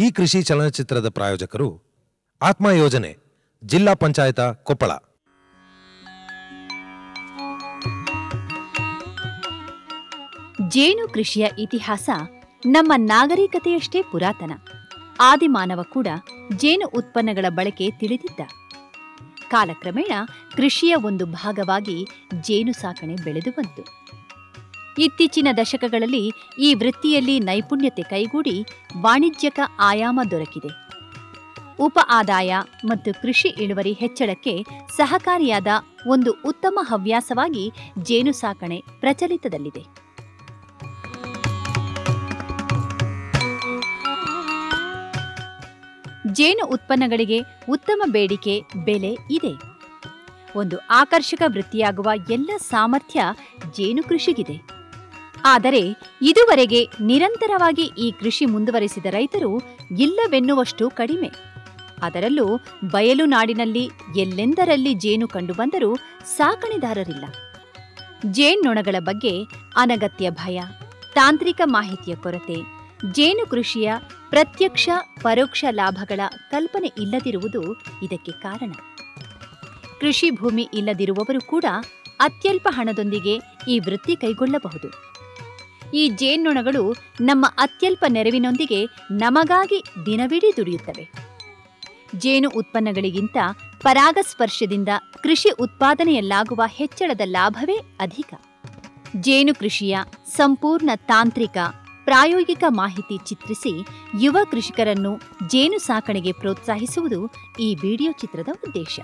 ಈ ಕೃಷಿ ಚಲನಚಿತ್ರದ ಪ್ರಾಯೋಜಕರು ಆತ್ಮ ಯೋಜನೆ ಜಿಲ್ಲಾ ಪಂಚಾಯತ ಕೊಪ್ಪಳ ಜೇನು ಕೃಷಿಯ ಇತಿಹಾಸ ನಮ್ಮ ನಾಗರಿಕತೆಯಷ್ಟೇ ಪುರಾತನ ಆದಿಮಾನವ ಕೂಡ ಜೇನು ಉತ್ಪನ್ನಗಳ ಬಳಕೆ ತಿಳಿದಿದ್ದ ಕಾಲಕ್ರಮೇಣ ಕೃಷಿಯ ಒಂದು ಭಾಗವಾಗಿ ಜೇನು ಸಾಕಣೆ ಬೆಳೆದು ಬಂತು ಇತ್ತೀಚಿನ ದಶಕಗಳಲ್ಲಿ ಈ ವೃತ್ತಿಯಲ್ಲಿ ನೈಪುಣ್ಯತೆ ಕೈಗೂಡಿ ವಾಣಿಜ್ಯಕ ಆಯಾಮ ದೊರಕಿದೆ ಉಪ ಆದಾಯ ಮತ್ತು ಕೃಷಿ ಇಳುವರಿ ಹೆಚ್ಚಳಕ್ಕೆ ಸಹಕಾರಿಯಾದ ಒಂದು ಉತ್ತಮ ಹವ್ಯಾಸವಾಗಿ ಜೇನು ಸಾಕಣೆ ಪ್ರಚಲಿತದಲ್ಲಿದೆ ಜೇನು ಉತ್ಪನ್ನಗಳಿಗೆ ಉತ್ತಮ ಬೇಡಿಕೆ ಬೆಲೆ ಇದೆ ಒಂದು ಆಕರ್ಷಕ ವೃತ್ತಿಯಾಗುವ ಎಲ್ಲ ಸಾಮರ್ಥ್ಯ ಜೇನು ಕೃಷಿಗಿದೆ ಆದರೆ ಇದುವರೆಗೆ ನಿರಂತರವಾಗಿ ಈ ಕೃಷಿ ಮುಂದುವರೆಸಿದ ರೈತರು ಇಲ್ಲವೆನ್ನುವಷ್ಟು ಕಡಿಮೆ ಅದರಲ್ಲೂ ಬಯಲು ನಾಡಿನಲ್ಲಿ ಎಲ್ಲೆಂದರಲ್ಲಿ ಜೇನು ಕಂಡುಬಂದರೂ ಸಾಕಣೆದಾರರಿಲ್ಲ ಜೇನ್ನೊಣಗಳ ಬಗ್ಗೆ ಅನಗತ್ಯ ಭಯ ತಾಂತ್ರಿಕ ಮಾಹಿತಿಯ ಕೊರತೆ ಜೇನು ಕೃಷಿಯ ಪ್ರತ್ಯಕ್ಷ ಪರೋಕ್ಷ ಲಾಭಗಳ ಕಲ್ಪನೆ ಇಲ್ಲದಿರುವುದು ಇದಕ್ಕೆ ಕಾರಣ ಕೃಷಿ ಭೂಮಿ ಇಲ್ಲದಿರುವವರು ಕೂಡ ಅತ್ಯಲ್ಪ ಹಣದೊಂದಿಗೆ ಈ ವೃತ್ತಿ ಕೈಗೊಳ್ಳಬಹುದು ಈ ಜೇನ್ನೊಣಗಳು ನಮ್ಮ ಅತ್ಯಲ್ಪ ನೆರವಿನೊಂದಿಗೆ ನಮಗಾಗಿ ದಿನವಿಡೀ ದುಡಿಯುತ್ತವೆ ಜೇನು ಉತ್ಪನ್ನಗಳಿಗಿಂತ ಪರಾಗಸ್ಪರ್ಶದಿಂದ ಕೃಷಿ ಉತ್ಪಾದನೆಯಲ್ಲಾಗುವ ಹೆಚ್ಚಳದ ಲಾಭವೇ ಅಧಿಕ ಜೇನು ಕೃಷಿಯ ಸಂಪೂರ್ಣ ತಾಂತ್ರಿಕ ಪ್ರಾಯೋಗಿಕ ಮಾಹಿತಿ ಚಿತ್ರಿಸಿ ಯುವ ಕೃಷಿಕರನ್ನು ಜೇನು ಸಾಕಣೆಗೆ ಪ್ರೋತ್ಸಾಹಿಸುವುದು ಈ ವಿಡಿಯೋ ಚಿತ್ರದ ಉದ್ದೇಶ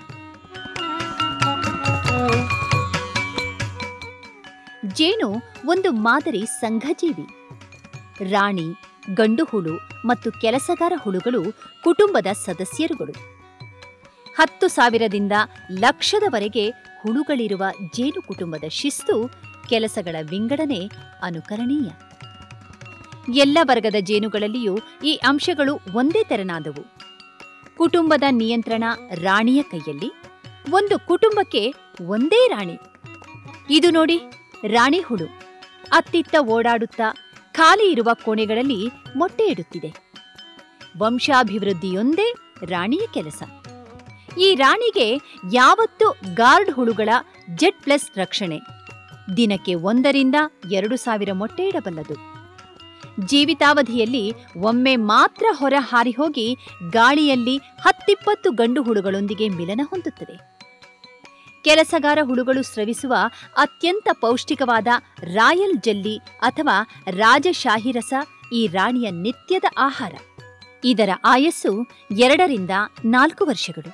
ಜೇನು ಒಂದು ಮಾದರಿ ಸಂಘಜೀವಿ ರಾಣಿ ಗಂಡು ಹುಳು ಮತ್ತು ಕೆಲಸಗಾರ ಹುಳುಗಳು ಕುಟುಂಬದ ಸದಸ್ಯರುಗಳು ಹತ್ತು ಸಾವಿರದಿಂದ ಲಕ್ಷದವರೆಗೆ ಹುಳುಗಳಿರುವ ಜೇನು ಕುಟುಂಬದ ಶಿಸ್ತು ಕೆಲಸಗಳ ವಿಂಗಡಣೆ ಅನುಕರಣೀಯ ಎಲ್ಲ ವರ್ಗದ ಜೇನುಗಳಲ್ಲಿಯೂ ಈ ಅಂಶಗಳು ಒಂದೇ ತೆರನಾದವು ಕುಟುಂಬದ ನಿಯಂತ್ರಣ ರಾಣಿಯ ಕೈಯಲ್ಲಿ ಒಂದು ಕುಟುಂಬಕ್ಕೆ ಒಂದೇ ರಾಣಿ ಇದು ನೋಡಿ ರಾಣಿ ಹುಳು ಅತ್ತಿತ್ತ ಓಡಾಡುತ್ತಾ ಖಾಲಿ ಇರುವ ಕೋಣೆಗಳಲ್ಲಿ ಮೊಟ್ಟೆ ಇಡುತ್ತಿದೆ ವಂಶಾಭಿವೃದ್ಧಿಯೊಂದೇ ರಾಣಿಯ ಕೆಲಸ ಈ ರಾಣಿಗೆ ಯಾವತ್ತೂ ಗಾರ್ಡ್ ಹುಳುಗಳ ಜೆಟ್ ಪ್ಲಸ್ ರಕ್ಷಣೆ ದಿನಕ್ಕೆ ಒಂದರಿಂದ ಎರಡು ಸಾವಿರ ಮೊಟ್ಟೆ ಇಡಬಲ್ಲದು ಜೀವಿತಾವಧಿಯಲ್ಲಿ ಒಮ್ಮೆ ಮಾತ್ರ ಹೊರ ಹಾರಿ ಹೋಗಿ ಗಾಳಿಯಲ್ಲಿ ಹತ್ತಿಪ್ಪತ್ತು ಗಂಡು ಹುಳುಗಳೊಂದಿಗೆ ಮಿಲನ ಹೊಂದುತ್ತದೆ ಕೆಲಸಗಾರ ಹುಳುಗಳು ಸ್ರವಿಸುವ ಅತ್ಯಂತ ಪೌಷ್ಟಿಕವಾದ ರಾಯಲ್ ಜೆಲ್ಲಿ ಅಥವಾ ರಾಜಶಾಹಿ ರಸ ಈ ರಾಣಿಯ ನಿತ್ಯದ ಆಹಾರ ಇದರ ಆಯಸ್ಸು ಎರಡರಿಂದ ನಾಲ್ಕು ವರ್ಷಗಳು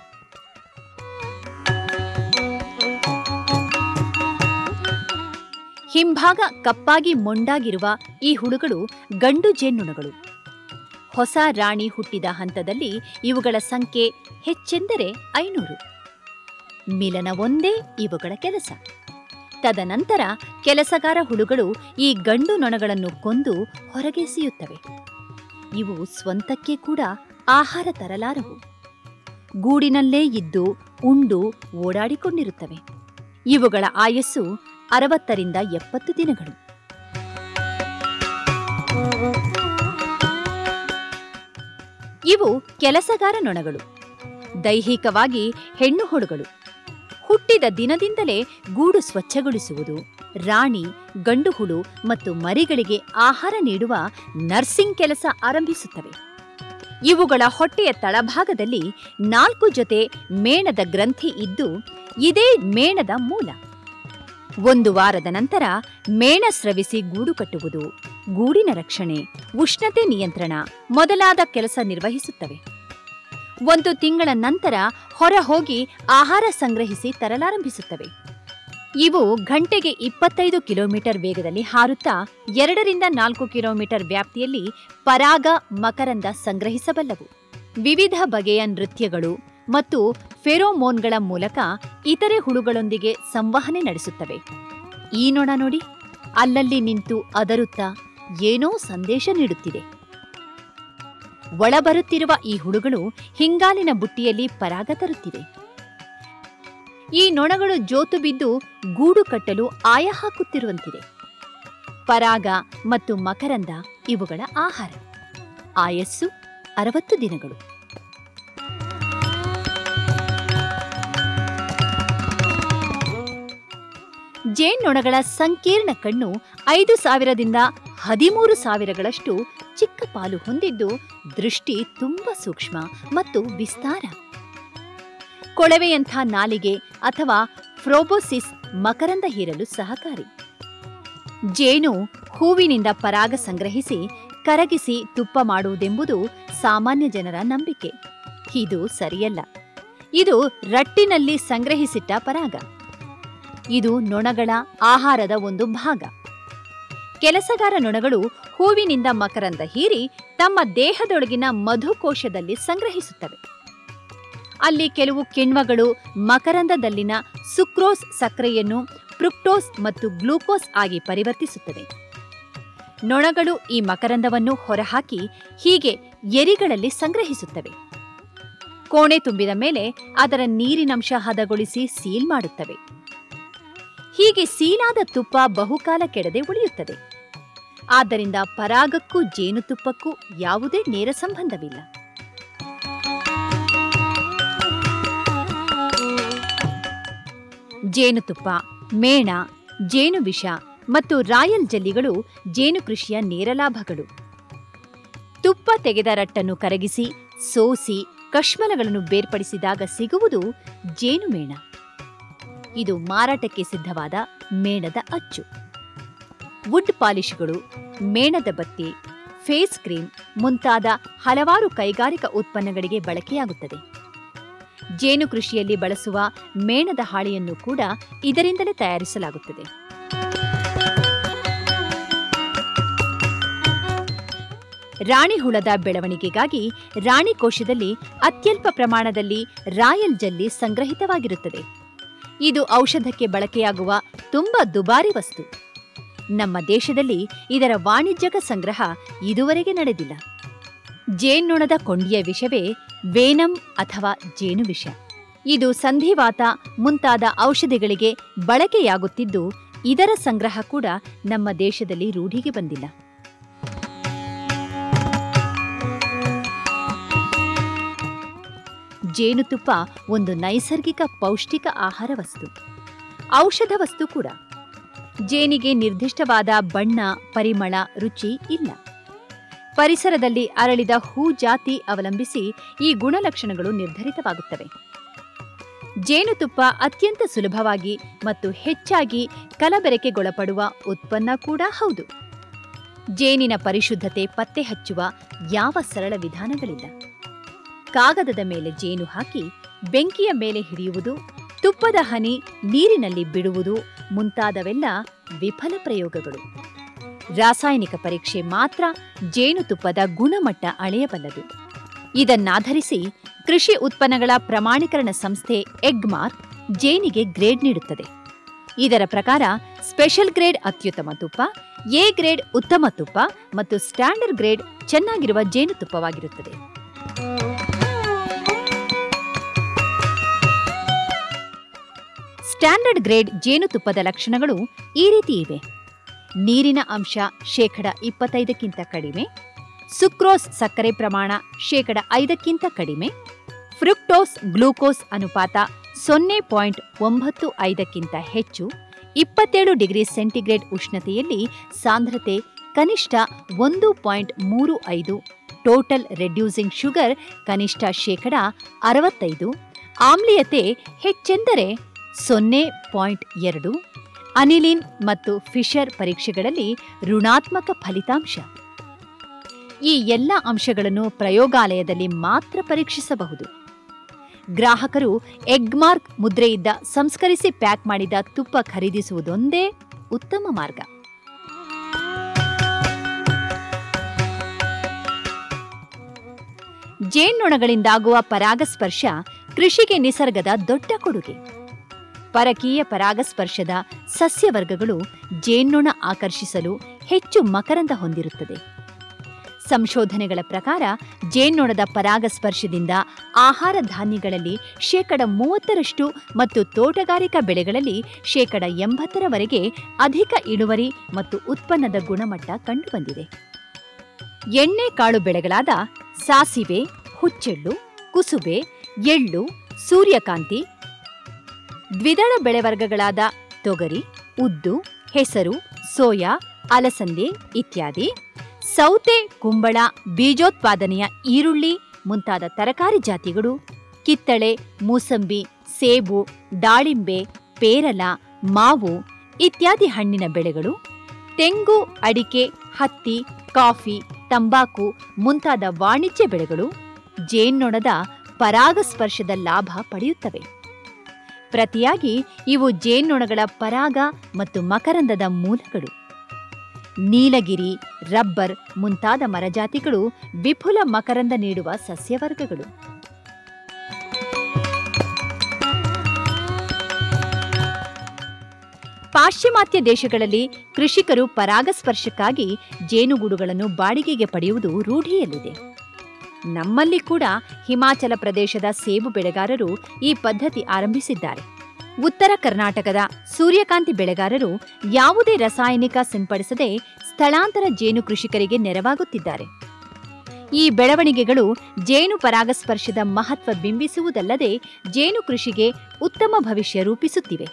ಹಿಂಭಾಗ ಕಪ್ಪಾಗಿ ಮೊಂಡಾಗಿರುವ ಈ ಹುಳುಗಳು ಗಂಡು ಜೇನುಣಗಳು ಹೊಸ ರಾಣಿ ಹುಟ್ಟಿದ ಹಂತದಲ್ಲಿ ಇವುಗಳ ಸಂಖ್ಯೆ ಹೆಚ್ಚೆಂದರೆ ಐನೂರು ಮಿಲನ ಒಂದೇ ಇವುಗಳ ಕೆಲಸ ತದನಂತರ ಕೆಲಸಗಾರ ಹುಳುಗಳು ಈ ಗಂಡು ನೊಣಗಳನ್ನು ಕೊಂದು ಹೊರಗೆಸೆಯುತ್ತವೆ ಇವು ಸ್ವಂತಕ್ಕೆ ಕೂಡ ಆಹಾರ ತರಲಾರವು ಗೂಡಿನಲ್ಲೇ ಇದ್ದು ಉಂಡು ಓಡಾಡಿಕೊಂಡಿರುತ್ತವೆ ಇವುಗಳ ಆಯಸ್ಸು ಅರವತ್ತರಿಂದ ಎಪ್ಪತ್ತು ದಿನಗಳು ಇವು ಕೆಲಸಗಾರ ನೊಣಗಳು ದೈಹಿಕವಾಗಿ ಹೆಣ್ಣು ಹುಳುಗಳು ಹುಟ್ಟಿದ ದಿನದಿಂದಲೇ ಗೂಡು ಸ್ವಚ್ಛಗೊಳಿಸುವುದು ರಾಣಿ ಗಂಡು ಹುಳು ಮತ್ತು ಮರಿಗಳಿಗೆ ಆಹಾರ ನೀಡುವ ನರ್ಸಿಂಗ್ ಕೆಲಸ ಆರಂಭಿಸುತ್ತವೆ ಇವುಗಳ ಹೊಟ್ಟೆಯ ತಳಭಾಗದಲ್ಲಿ ನಾಲ್ಕು ಜೊತೆ ಮೇಣದ ಗ್ರಂಥಿ ಇದ್ದು ಇದೇ ಮೇಣದ ಮೂಲ ಒಂದು ವಾರದ ನಂತರ ಮೇಣ ಸ್ರವಿಸಿ ಗೂಡು ಕಟ್ಟುವುದು ಗೂಡಿನ ರಕ್ಷಣೆ ಉಷ್ಣತೆ ನಿಯಂತ್ರಣ ಮೊದಲಾದ ಕೆಲಸ ನಿರ್ವಹಿಸುತ್ತವೆ ಒಂದು ತಿಂಗಳ ನಂತರ ಹೊರ ಹೋಗಿ ಆಹಾರ ಸಂಗ್ರಹಿಸಿ ತರಲಾರಂಭಿಸುತ್ತವೆ ಇವು ಗಂಟೆಗೆ ಇಪ್ಪತ್ತೈದು ಕಿಲೋಮೀಟರ್ ವೇಗದಲ್ಲಿ ಹಾರುತ್ತಾ ಎರಡರಿಂದ ನಾಲ್ಕು ಕಿಲೋಮೀಟರ್ ವ್ಯಾಪ್ತಿಯಲ್ಲಿ ಪರಾಗ ಮಕರಂದ ಸಂಗ್ರಹಿಸಬಲ್ಲವು ವಿವಿಧ ಬಗೆಯ ನೃತ್ಯಗಳು ಮತ್ತು ಫೆರೋಮೋನ್ಗಳ ಮೂಲಕ ಇತರೆ ಹುಳುಗಳೊಂದಿಗೆ ಸಂವಹನೆ ನಡೆಸುತ್ತವೆ ಈ ನೊಣ ನೋಡಿ ಅಲ್ಲಲ್ಲಿ ನಿಂತು ಅದರುತ್ತಾ ಏನೋ ಸಂದೇಶ ನೀಡುತ್ತಿದೆ ಒಳಬರುತ್ತಿರುವ ಈ ಹುಳುಗಳು ಹಿಂಗಾಲಿನ ಬುಟ್ಟಿಯಲ್ಲಿ ಪರಾಗ ತರುತ್ತಿವೆ ಈ ನೊಣಗಳು ಜೋತು ಬಿದ್ದು ಗೂಡು ಕಟ್ಟಲು ಆಯ ಹಾಕುತ್ತಿರುವಂತಿದೆ ಪರಾಗ ಮತ್ತು ಮಕರಂದ ಇವುಗಳ ಆಹಾರ ಆಯಸ್ಸು ಅರವತ್ತು ದಿನಗಳು ಜೇನ್ನೊಣಗಳ ಸಂಕೀರ್ಣ ಕಣ್ಣು ಐದು ಸಾವಿರದಿಂದ ಹದಿಮೂರು ಸಾವಿರಗಳಷ್ಟು ಚಿಕ್ಕ ಪಾಲು ಹೊಂದಿದ್ದು ದೃಷ್ಟಿ ತುಂಬಾ ಸೂಕ್ಷ್ಮ ಮತ್ತು ವಿಸ್ತಾರ ಕೊಳವೆಯಂಥ ನಾಲಿಗೆ ಅಥವಾ ಫ್ರೋಬೋಸಿಸ್ ಮಕರಂದ ಹೀರಲು ಸಹಕಾರಿ ಜೇನು ಹೂವಿನಿಂದ ಪರಾಗ ಸಂಗ್ರಹಿಸಿ ಕರಗಿಸಿ ತುಪ್ಪ ಮಾಡುವುದೆಂಬುದು ಸಾಮಾನ್ಯ ಜನರ ನಂಬಿಕೆ ಇದು ಸರಿಯಲ್ಲ ಇದು ರಟ್ಟಿನಲ್ಲಿ ಸಂಗ್ರಹಿಸಿಟ್ಟ ಪರಾಗ ಇದು ನೊಣಗಳ ಆಹಾರದ ಒಂದು ಭಾಗ ಕೆಲಸಗಾರ ನೊಣಗಳು ಹೂವಿನಿಂದ ಮಕರಂದ ಹೀರಿ ತಮ್ಮ ದೇಹದೊಳಗಿನ ಮಧುಕೋಶದಲ್ಲಿ ಸಂಗ್ರಹಿಸುತ್ತವೆ ಅಲ್ಲಿ ಕೆಲವು ಕಿಣ್ವಗಳು ಮಕರಂದದಲ್ಲಿನ ಸುಕ್ರೋಸ್ ಸಕ್ಕರೆಯನ್ನು ಫ್ರುಕ್ಟೋಸ್ ಮತ್ತು ಗ್ಲೂಕೋಸ್ ಆಗಿ ಪರಿವರ್ತಿಸುತ್ತದೆ ನೊಣಗಳು ಈ ಮಕರಂದವನ್ನು ಹೊರಹಾಕಿ ಹೀಗೆ ಎರಿಗಳಲ್ಲಿ ಸಂಗ್ರಹಿಸುತ್ತವೆ ಕೋಣೆ ತುಂಬಿದ ಮೇಲೆ ಅದರ ನೀರಿನಂಶ ಹದಗೊಳಿಸಿ ಸೀಲ್ ಮಾಡುತ್ತವೆ ಹೀಗೆ ಸೀಲಾದ ತುಪ್ಪ ಬಹುಕಾಲ ಕೆಡದೆ ಉಳಿಯುತ್ತದೆ ಆದ್ದರಿಂದ ಪರಾಗಕ್ಕೂ ಜೇನುತುಪ್ಪಕ್ಕೂ ಯಾವುದೇ ನೇರ ಸಂಬಂಧವಿಲ್ಲ ಜೇನುತುಪ್ಪ ಮೇಣ ಜೇನು ವಿಷ ಮತ್ತು ರಾಯಲ್ ಜಲ್ಲಿಗಳು ಜೇನು ಕೃಷಿಯ ನೇರ ಲಾಭಗಳು ತುಪ್ಪ ತೆಗೆದ ರಟ್ಟನ್ನು ಕರಗಿಸಿ ಸೋಸಿ ಕಶ್ಮಲಗಳನ್ನು ಬೇರ್ಪಡಿಸಿದಾಗ ಸಿಗುವುದು ಜೇನುಮೇಣ ಇದು ಮಾರಾಟಕ್ಕೆ ಸಿದ್ಧವಾದ ಮೇಣದ ಅಚ್ಚು ವುಡ್ ಪಾಲಿಶ್ಗಳು ಮೇಣದ ಬತ್ತಿ ಫೇಸ್ ಕ್ರೀಮ್ ಮುಂತಾದ ಹಲವಾರು ಕೈಗಾರಿಕಾ ಉತ್ಪನ್ನಗಳಿಗೆ ಬಳಕೆಯಾಗುತ್ತದೆ ಜೇನು ಕೃಷಿಯಲ್ಲಿ ಬಳಸುವ ಮೇಣದ ಹಾಳೆಯನ್ನು ಕೂಡ ಇದರಿಂದಲೇ ತಯಾರಿಸಲಾಗುತ್ತದೆ ರಾಣಿ ಹುಳದ ಬೆಳವಣಿಗೆಗಾಗಿ ರಾಣಿ ಕೋಶದಲ್ಲಿ ಅತ್ಯಲ್ಪ ಪ್ರಮಾಣದಲ್ಲಿ ರಾಯಲ್ ಜಲ್ಲಿ ಸಂಗ್ರಹಿತವಾಗಿರುತ್ತದೆ ಇದು ಔಷಧಕ್ಕೆ ಬಳಕೆಯಾಗುವ ತುಂಬಾ ದುಬಾರಿ ವಸ್ತು ನಮ್ಮ ದೇಶದಲ್ಲಿ ಇದರ ವಾಣಿಜ್ಯಕ ಸಂಗ್ರಹ ಇದುವರೆಗೆ ನಡೆದಿಲ್ಲ ಜೇನ್ನೊಣದ ಕೊಂಡಿಯ ವಿಷವೇ ವೇನಂ ಅಥವಾ ಜೇನು ವಿಷ ಇದು ಸಂಧಿವಾತ ಮುಂತಾದ ಔಷಧಿಗಳಿಗೆ ಬಳಕೆಯಾಗುತ್ತಿದ್ದು ಇದರ ಸಂಗ್ರಹ ಕೂಡ ನಮ್ಮ ದೇಶದಲ್ಲಿ ರೂಢಿಗೆ ಬಂದಿಲ್ಲ ಜೇನುತುಪ್ಪ ಒಂದು ನೈಸರ್ಗಿಕ ಪೌಷ್ಟಿಕ ಆಹಾರ ವಸ್ತು ಔಷಧ ವಸ್ತು ಕೂಡ ಜೇನಿಗೆ ನಿರ್ದಿಷ್ಟವಾದ ಬಣ್ಣ ಪರಿಮಳ ರುಚಿ ಇಲ್ಲ ಪರಿಸರದಲ್ಲಿ ಅರಳಿದ ಹೂ ಜಾತಿ ಅವಲಂಬಿಸಿ ಈ ಗುಣಲಕ್ಷಣಗಳು ನಿರ್ಧರಿತವಾಗುತ್ತವೆ ಜೇನುತುಪ್ಪ ಅತ್ಯಂತ ಸುಲಭವಾಗಿ ಮತ್ತು ಹೆಚ್ಚಾಗಿ ಕಲಬೆರಕೆಗೊಳಪಡುವ ಉತ್ಪನ್ನ ಕೂಡ ಹೌದು ಜೇನಿನ ಪರಿಶುದ್ಧತೆ ಪತ್ತೆ ಹಚ್ಚುವ ಯಾವ ಸರಳ ವಿಧಾನಗಳಿಲ್ಲ ಕಾಗದದ ಮೇಲೆ ಜೇನು ಹಾಕಿ ಬೆಂಕಿಯ ಮೇಲೆ ಹಿಡಿಯುವುದು ತುಪ್ಪದ ಹನಿ ನೀರಿನಲ್ಲಿ ಬಿಡುವುದು ಮುಂತಾದವೆಲ್ಲ ವಿಫಲ ಪ್ರಯೋಗಗಳು ರಾಸಾಯನಿಕ ಪರೀಕ್ಷೆ ಮಾತ್ರ ಜೇನುತುಪ್ಪದ ಗುಣಮಟ್ಟ ಅಳೆಯಬಲ್ಲದು ಇದನ್ನಾಧರಿಸಿ ಕೃಷಿ ಉತ್ಪನ್ನಗಳ ಪ್ರಮಾಣೀಕರಣ ಸಂಸ್ಥೆ ಎಗ್ಮಾರ್ಕ್ ಜೇನಿಗೆ ಗ್ರೇಡ್ ನೀಡುತ್ತದೆ ಇದರ ಪ್ರಕಾರ ಸ್ಪೆಷಲ್ ಗ್ರೇಡ್ ಅತ್ಯುತ್ತಮ ತುಪ್ಪ ಎ ಗ್ರೇಡ್ ಉತ್ತಮ ತುಪ್ಪ ಮತ್ತು ಸ್ಟ್ಯಾಂಡರ್ಡ್ ಗ್ರೇಡ್ ಚೆನ್ನಾಗಿರುವ ಜೇನುತುಪ್ಪವಾಗಿರುತ್ತದೆ ಸ್ಟ್ಯಾಂಡರ್ಡ್ ಗ್ರೇಡ್ ಜೇನುತುಪ್ಪದ ಲಕ್ಷಣಗಳು ಈ ರೀತಿ ಇವೆ ನೀರಿನ ಅಂಶ ಶೇಕಡ ಇಪ್ಪತ್ತೈದಕ್ಕಿಂತ ಕಡಿಮೆ ಸುಕ್ರೋಸ್ ಸಕ್ಕರೆ ಪ್ರಮಾಣ ಶೇಕಡ ಐದಕ್ಕಿಂತ ಕಡಿಮೆ ಫ್ರುಕ್ಟೋಸ್ ಗ್ಲೂಕೋಸ್ ಅನುಪಾತ ಸೊನ್ನೆ ಪಾಯಿಂಟ್ ಒಂಬತ್ತು ಐದಕ್ಕಿಂತ ಹೆಚ್ಚು ಇಪ್ಪತ್ತೇಳು ಡಿಗ್ರಿ ಸೆಂಟಿಗ್ರೇಡ್ ಉಷ್ಣತೆಯಲ್ಲಿ ಸಾಂದ್ರತೆ ಕನಿಷ್ಠ ಒಂದು ಪಾಯಿಂಟ್ ಮೂರು ಐದು ಟೋಟಲ್ ರೆಡ್ಯೂಸಿಂಗ್ ಶುಗರ್ ಕನಿಷ್ಠ ಶೇಕಡ ಅರವತ್ತೈದು ಆಮ್ಲೀಯತೆ ಹೆಚ್ಚೆಂದರೆ ಸೊನ್ನೆ ಪಾಯಿಂಟ್ ಎರಡು ಅನಿಲಿನ್ ಮತ್ತು ಫಿಶರ್ ಪರೀಕ್ಷೆಗಳಲ್ಲಿ ಋಣಾತ್ಮಕ ಫಲಿತಾಂಶ ಈ ಎಲ್ಲ ಅಂಶಗಳನ್ನು ಪ್ರಯೋಗಾಲಯದಲ್ಲಿ ಮಾತ್ರ ಪರೀಕ್ಷಿಸಬಹುದು ಗ್ರಾಹಕರು ಎಗ್ಮಾರ್ಕ್ ಮುದ್ರೆಯಿದ್ದ ಸಂಸ್ಕರಿಸಿ ಪ್ಯಾಕ್ ಮಾಡಿದ ತುಪ್ಪ ಖರೀದಿಸುವುದೊಂದೇ ಉತ್ತಮ ಮಾರ್ಗ ಜೇನ್ನೊಣಗಳಿಂದಾಗುವ ಪರಾಗಸ್ಪರ್ಶ ಕೃಷಿಗೆ ನಿಸರ್ಗದ ದೊಡ್ಡ ಕೊಡುಗೆ ಪರಕೀಯ ಪರಾಗಸ್ಪರ್ಶದ ಸಸ್ಯವರ್ಗಗಳು ಜೇನ್ನೊಣ ಆಕರ್ಷಿಸಲು ಹೆಚ್ಚು ಮಕರಂದ ಹೊಂದಿರುತ್ತದೆ ಸಂಶೋಧನೆಗಳ ಪ್ರಕಾರ ಜೇನ್ನೊಣದ ಪರಾಗಸ್ಪರ್ಶದಿಂದ ಆಹಾರ ಧಾನ್ಯಗಳಲ್ಲಿ ಶೇಕಡ ಮೂವತ್ತರಷ್ಟು ಮತ್ತು ತೋಟಗಾರಿಕಾ ಬೆಳೆಗಳಲ್ಲಿ ಶೇಕಡ ಎಂಬತ್ತರವರೆಗೆ ಅಧಿಕ ಇಳುವರಿ ಮತ್ತು ಉತ್ಪನ್ನದ ಗುಣಮಟ್ಟ ಕಂಡುಬಂದಿದೆ ಎಣ್ಣೆ ಕಾಳು ಬೆಳೆಗಳಾದ ಸಾಸಿವೆ ಹುಚ್ಚೆಳ್ಳು ಕುಸುಬೆ ಎಳ್ಳು ಸೂರ್ಯಕಾಂತಿ ದ್ವಿದಳ ಬೆಳೆವರ್ಗಗಳಾದ ತೊಗರಿ ಉದ್ದು ಹೆಸರು ಸೋಯಾ ಅಲಸಂದೆ ಇತ್ಯಾದಿ ಸೌತೆ ಕುಂಬಳ ಬೀಜೋತ್ಪಾದನೆಯ ಈರುಳ್ಳಿ ಮುಂತಾದ ತರಕಾರಿ ಜಾತಿಗಳು ಕಿತ್ತಳೆ ಮೂಸಂಬಿ ಸೇಬು ದಾಳಿಂಬೆ ಪೇರಲ ಮಾವು ಇತ್ಯಾದಿ ಹಣ್ಣಿನ ಬೆಳೆಗಳು ತೆಂಗು ಅಡಿಕೆ ಹತ್ತಿ ಕಾಫಿ ತಂಬಾಕು ಮುಂತಾದ ವಾಣಿಜ್ಯ ಬೆಳೆಗಳು ಜೇನ್ನೊಣದ ಪರಾಗಸ್ಪರ್ಶದ ಲಾಭ ಪಡೆಯುತ್ತವೆ ಪ್ರತಿಯಾಗಿ ಇವು ಜೇನ್ನೊಣಗಳ ಪರಾಗ ಮತ್ತು ಮಕರಂದದ ಮೂಲಗಳು ನೀಲಗಿರಿ ರಬ್ಬರ್ ಮುಂತಾದ ಮರಜಾತಿಗಳು ವಿಪುಲ ಮಕರಂದ ನೀಡುವ ಸಸ್ಯವರ್ಗಗಳು ಪಾಶ್ಚಿಮಾತ್ಯ ದೇಶಗಳಲ್ಲಿ ಕೃಷಿಕರು ಪರಾಗಸ್ಪರ್ಶಕ್ಕಾಗಿ ಜೇನುಗೂಡುಗಳನ್ನು ಬಾಡಿಗೆಗೆ ಪಡೆಯುವುದು ರೂಢಿಯಲ್ಲಿದೆ ನಮ್ಮಲ್ಲಿ ಕೂಡ ಹಿಮಾಚಲ ಪ್ರದೇಶದ ಸೇಬು ಬೆಳೆಗಾರರು ಈ ಪದ್ಧತಿ ಆರಂಭಿಸಿದ್ದಾರೆ ಉತ್ತರ ಕರ್ನಾಟಕದ ಸೂರ್ಯಕಾಂತಿ ಬೆಳೆಗಾರರು ಯಾವುದೇ ರಾಸಾಯನಿಕ ಸಿಂಪಡಿಸದೆ ಸ್ಥಳಾಂತರ ಜೇನು ಕೃಷಿಕರಿಗೆ ನೆರವಾಗುತ್ತಿದ್ದಾರೆ ಈ ಬೆಳವಣಿಗೆಗಳು ಜೇನು ಪರಾಗಸ್ಪರ್ಶದ ಮಹತ್ವ ಬಿಂಬಿಸುವುದಲ್ಲದೆ ಜೇನು ಕೃಷಿಗೆ ಉತ್ತಮ ಭವಿಷ್ಯ ರೂಪಿಸುತ್ತಿವೆ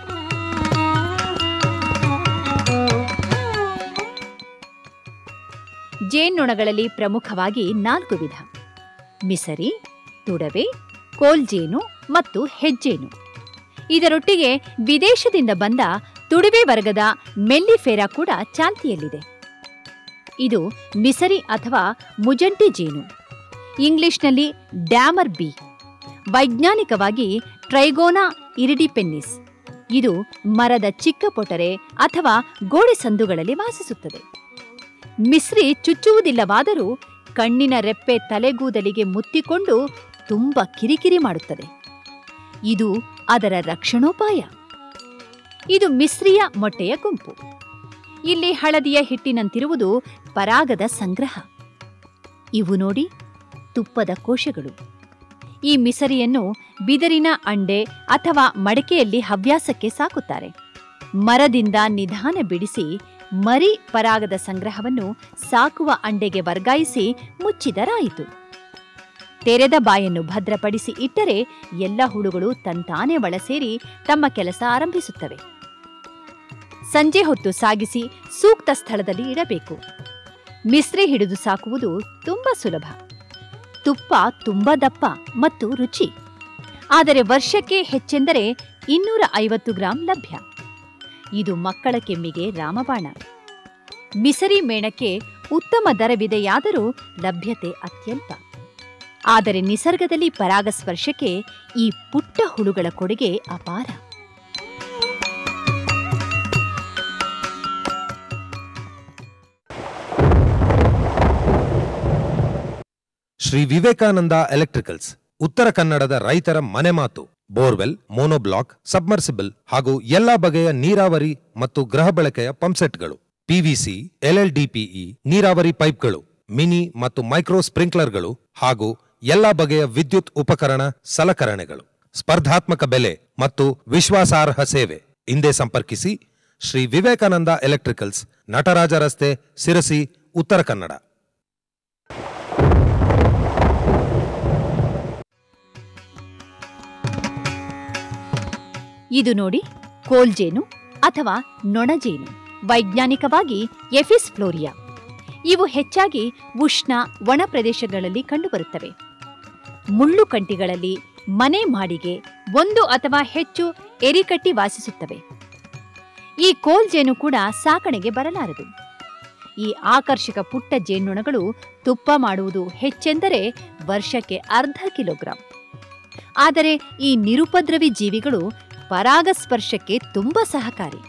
ಜೇನ್ನೊಣಗಳಲ್ಲಿ ಪ್ರಮುಖವಾಗಿ ನಾಲ್ಕು ವಿಧ ಮಿಸರಿ ತುಡವೆ ಕೋಲ್ಜೇನು ಮತ್ತು ಹೆಜ್ಜೇನು ಇದರೊಟ್ಟಿಗೆ ವಿದೇಶದಿಂದ ಬಂದ ತುಡುವೆ ವರ್ಗದ ಮೆಲ್ಲಿಫೆರಾ ಕೂಡ ಚಾಲ್ತಿಯಲ್ಲಿದೆ ಇದು ಮಿಸರಿ ಅಥವಾ ಮುಜಂಟಿ ಜೇನು ಇಂಗ್ಲಿಷ್ನಲ್ಲಿ ಡ್ಯಾಮರ್ ಬಿ ವೈಜ್ಞಾನಿಕವಾಗಿ ಟ್ರೈಗೋನಾ ಇರಿಡಿಪೆನ್ನಿಸ್ ಇದು ಮರದ ಚಿಕ್ಕ ಪೊಟರೆ ಅಥವಾ ಗೋಡೆ ಸಂದುಗಳಲ್ಲಿ ವಾಸಿಸುತ್ತದೆ ಮಿಸ್ರಿ ಚುಚ್ಚುವುದಿಲ್ಲವಾದರೂ ಕಣ್ಣಿನ ರೆಪ್ಪೆ ತಲೆಗೂದಲಿಗೆ ಮುತ್ತಿಕೊಂಡು ತುಂಬ ಕಿರಿಕಿರಿ ಮಾಡುತ್ತದೆ ಇದು ಅದರ ರಕ್ಷಣೋಪಾಯ ಇದು ಮಿಸ್ರಿಯ ಮೊಟ್ಟೆಯ ಗುಂಪು ಇಲ್ಲಿ ಹಳದಿಯ ಹಿಟ್ಟಿನಂತಿರುವುದು ಪರಾಗದ ಸಂಗ್ರಹ ಇವು ನೋಡಿ ತುಪ್ಪದ ಕೋಶಗಳು ಈ ಮಿಸರಿಯನ್ನು ಬಿದರಿನ ಅಂಡೆ ಅಥವಾ ಮಡಕೆಯಲ್ಲಿ ಹವ್ಯಾಸಕ್ಕೆ ಸಾಕುತ್ತಾರೆ ಮರದಿಂದ ನಿಧಾನ ಬಿಡಿಸಿ ಮರಿ ಪರಾಗದ ಸಂಗ್ರಹವನ್ನು ಸಾಕುವ ಅಂಡೆಗೆ ವರ್ಗಾಯಿಸಿ ಮುಚ್ಚಿದರಾಯಿತು ತೆರೆದ ಬಾಯನ್ನು ಭದ್ರಪಡಿಸಿ ಇಟ್ಟರೆ ಎಲ್ಲ ಹುಳುಗಳು ತಂತಾನೆ ಒಳಸೇರಿ ತಮ್ಮ ಕೆಲಸ ಆರಂಭಿಸುತ್ತವೆ ಸಂಜೆ ಹೊತ್ತು ಸಾಗಿಸಿ ಸೂಕ್ತ ಸ್ಥಳದಲ್ಲಿ ಇಡಬೇಕು ಮಿಸ್ರಿ ಹಿಡಿದು ಸಾಕುವುದು ತುಂಬಾ ಸುಲಭ ತುಪ್ಪ ತುಂಬ ದಪ್ಪ ಮತ್ತು ರುಚಿ ಆದರೆ ವರ್ಷಕ್ಕೆ ಹೆಚ್ಚೆಂದರೆ ಇನ್ನೂರ ಐವತ್ತು ಗ್ರಾಂ ಲಭ್ಯ ಇದು ಮಕ್ಕಳ ಕೆಮ್ಮಿಗೆ ರಾಮಬಾಣ ಮಿಸರಿ ಮೇಣಕ್ಕೆ ಉತ್ತಮ ದರವಿದೆಯಾದರೂ ಲಭ್ಯತೆ ಅತ್ಯಲ್ಪ ಆದರೆ ನಿಸರ್ಗದಲ್ಲಿ ಪರಾಗಸ್ಪರ್ಶಕ್ಕೆ ಈ ಪುಟ್ಟ ಹುಳುಗಳ ಕೊಡುಗೆ ಅಪಾರ ಶ್ರೀ ವಿವೇಕಾನಂದ ಎಲೆಕ್ಟ್ರಿಕಲ್ಸ್ ಉತ್ತರ ಕನ್ನಡದ ರೈತರ ಮನೆ ಮಾತು ಬೋರ್ವೆಲ್ ಮೋನೋಬ್ಲಾಕ್ ಸಬ್ಮರ್ಸಿಬಲ್ ಹಾಗೂ ಎಲ್ಲಾ ಬಗೆಯ ನೀರಾವರಿ ಮತ್ತು ಗೃಹ ಬಳಕೆಯ ಪಂಪ್ಸೆಟ್ಗಳು ಪಿವಿಸಿ ಎಲ್ಎಲ್ಡಿಪಿಇ ನೀರಾವರಿ ಪೈಪ್ಗಳು ಮಿನಿ ಮತ್ತು ಮೈಕ್ರೋ ಸ್ಪ್ರಿಂಕ್ಲರ್ಗಳು ಹಾಗೂ ಎಲ್ಲಾ ಬಗೆಯ ವಿದ್ಯುತ್ ಉಪಕರಣ ಸಲಕರಣೆಗಳು ಸ್ಪರ್ಧಾತ್ಮಕ ಬೆಲೆ ಮತ್ತು ವಿಶ್ವಾಸಾರ್ಹ ಸೇವೆ ಹಿಂದೆ ಸಂಪರ್ಕಿಸಿ ಶ್ರೀ ವಿವೇಕಾನಂದ ಎಲೆಕ್ಟ್ರಿಕಲ್ಸ್ ನಟರಾಜ ರಸ್ತೆ ಸಿರಸಿ ಉತ್ತರ ಕನ್ನಡ ಇದು ನೋಡಿ ಕೋಲ್ಜೇನು ಅಥವಾ ನೊಣಜೇನು ವೈಜ್ಞಾನಿಕವಾಗಿ ಎಫಿಸ್ ಫ್ಲೋರಿಯಾ ಇವು ಹೆಚ್ಚಾಗಿ ಉಷ್ಣ ಒಣ ಪ್ರದೇಶಗಳಲ್ಲಿ ಕಂಡುಬರುತ್ತವೆ ಮುಳ್ಳು ಕಂಟಿಗಳಲ್ಲಿ ಮನೆ ಮಾಡಿಗೆ ಒಂದು ಅಥವಾ ಹೆಚ್ಚು ಎರಿಕಟ್ಟಿ ವಾಸಿಸುತ್ತವೆ ಈ ಕೋಲ್ ಜೇನು ಕೂಡ ಸಾಕಣೆಗೆ ಬರಲಾರದು ಈ ಆಕರ್ಷಕ ಪುಟ್ಟ ಜೇನುನೊಣಗಳು ತುಪ್ಪ ಮಾಡುವುದು ಹೆಚ್ಚೆಂದರೆ ವರ್ಷಕ್ಕೆ ಅರ್ಧ ಕಿಲೋಗ್ರಾಂ ಆದರೆ ಈ ನಿರುಪದ್ರವಿ ಜೀವಿಗಳು ಪರಾಗಸ್ಪರ್ಶಕ್ಕೆ ತುಂಬ ಸಹಕಾರಿ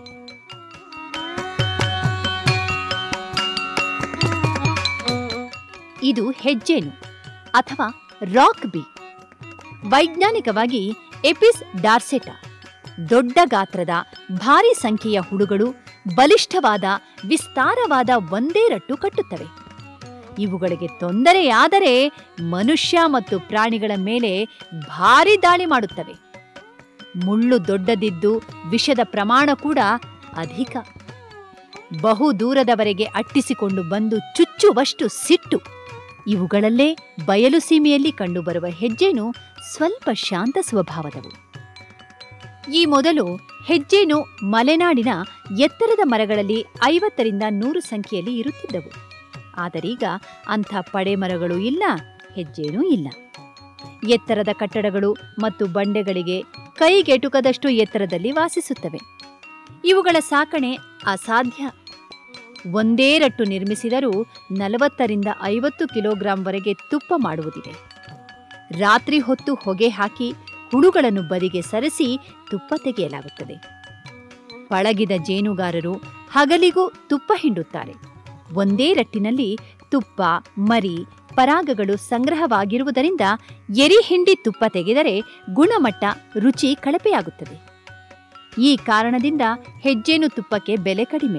ಇದು ಹೆಜ್ಜೇನು ಅಥವಾ ರಾಕ್ ಬಿ ವೈಜ್ಞಾನಿಕವಾಗಿ ಎಪಿಸ್ ಡಾರ್ಸೆಟಾ ದೊಡ್ಡ ಗಾತ್ರದ ಭಾರಿ ಸಂಖ್ಯೆಯ ಹುಳುಗಳು ಬಲಿಷ್ಠವಾದ ವಿಸ್ತಾರವಾದ ಒಂದೇ ರಟ್ಟು ಕಟ್ಟುತ್ತವೆ ಇವುಗಳಿಗೆ ತೊಂದರೆಯಾದರೆ ಮನುಷ್ಯ ಮತ್ತು ಪ್ರಾಣಿಗಳ ಮೇಲೆ ಭಾರಿ ದಾಳಿ ಮಾಡುತ್ತವೆ ಮುಳ್ಳು ದೊಡ್ಡದಿದ್ದು ವಿಷದ ಪ್ರಮಾಣ ಕೂಡ ಅಧಿಕ ಬಹು ದೂರದವರೆಗೆ ಅಟ್ಟಿಸಿಕೊಂಡು ಬಂದು ಚುಚ್ಚುವಷ್ಟು ಸಿಟ್ಟು ಇವುಗಳಲ್ಲೇ ಬಯಲು ಸೀಮೆಯಲ್ಲಿ ಕಂಡುಬರುವ ಹೆಜ್ಜೇನು ಸ್ವಲ್ಪ ಶಾಂತ ಸ್ವಭಾವದವು ಈ ಮೊದಲು ಹೆಜ್ಜೇನು ಮಲೆನಾಡಿನ ಎತ್ತರದ ಮರಗಳಲ್ಲಿ ಐವತ್ತರಿಂದ ನೂರು ಸಂಖ್ಯೆಯಲ್ಲಿ ಇರುತ್ತಿದ್ದವು ಆದರೀಗ ಅಂಥ ಪಡೆ ಮರಗಳು ಇಲ್ಲ ಹೆಜ್ಜೇನೂ ಇಲ್ಲ ಎತ್ತರದ ಕಟ್ಟಡಗಳು ಮತ್ತು ಬಂಡೆಗಳಿಗೆ ಕೈಗೆಟುಕದಷ್ಟು ಎತ್ತರದಲ್ಲಿ ವಾಸಿಸುತ್ತವೆ ಇವುಗಳ ಸಾಕಣೆ ಅಸಾಧ್ಯ ಒಂದೇ ರಟ್ಟು ನಿರ್ಮಿಸಿದರೂ ನಲವತ್ತರಿಂದ ಐವತ್ತು ಕಿಲೋಗ್ರಾಂವರೆಗೆ ತುಪ್ಪ ಮಾಡುವುದಿದೆ ರಾತ್ರಿ ಹೊತ್ತು ಹೊಗೆ ಹಾಕಿ ಹುಳುಗಳನ್ನು ಬದಿಗೆ ಸರಿಸಿ ತುಪ್ಪ ತೆಗೆಯಲಾಗುತ್ತದೆ ಪಳಗಿದ ಜೇನುಗಾರರು ಹಗಲಿಗೂ ತುಪ್ಪ ಹಿಂಡುತ್ತಾರೆ ಒಂದೇ ರಟ್ಟಿನಲ್ಲಿ ತುಪ್ಪ ಮರಿ ಪರಾಗಗಳು ಸಂಗ್ರಹವಾಗಿರುವುದರಿಂದ ಎರಿ ಹಿಂಡಿ ತುಪ್ಪ ತೆಗೆದರೆ ಗುಣಮಟ್ಟ ರುಚಿ ಕಳಪೆಯಾಗುತ್ತದೆ ಈ ಕಾರಣದಿಂದ ಹೆಜ್ಜೇನು ತುಪ್ಪಕ್ಕೆ ಬೆಲೆ ಕಡಿಮೆ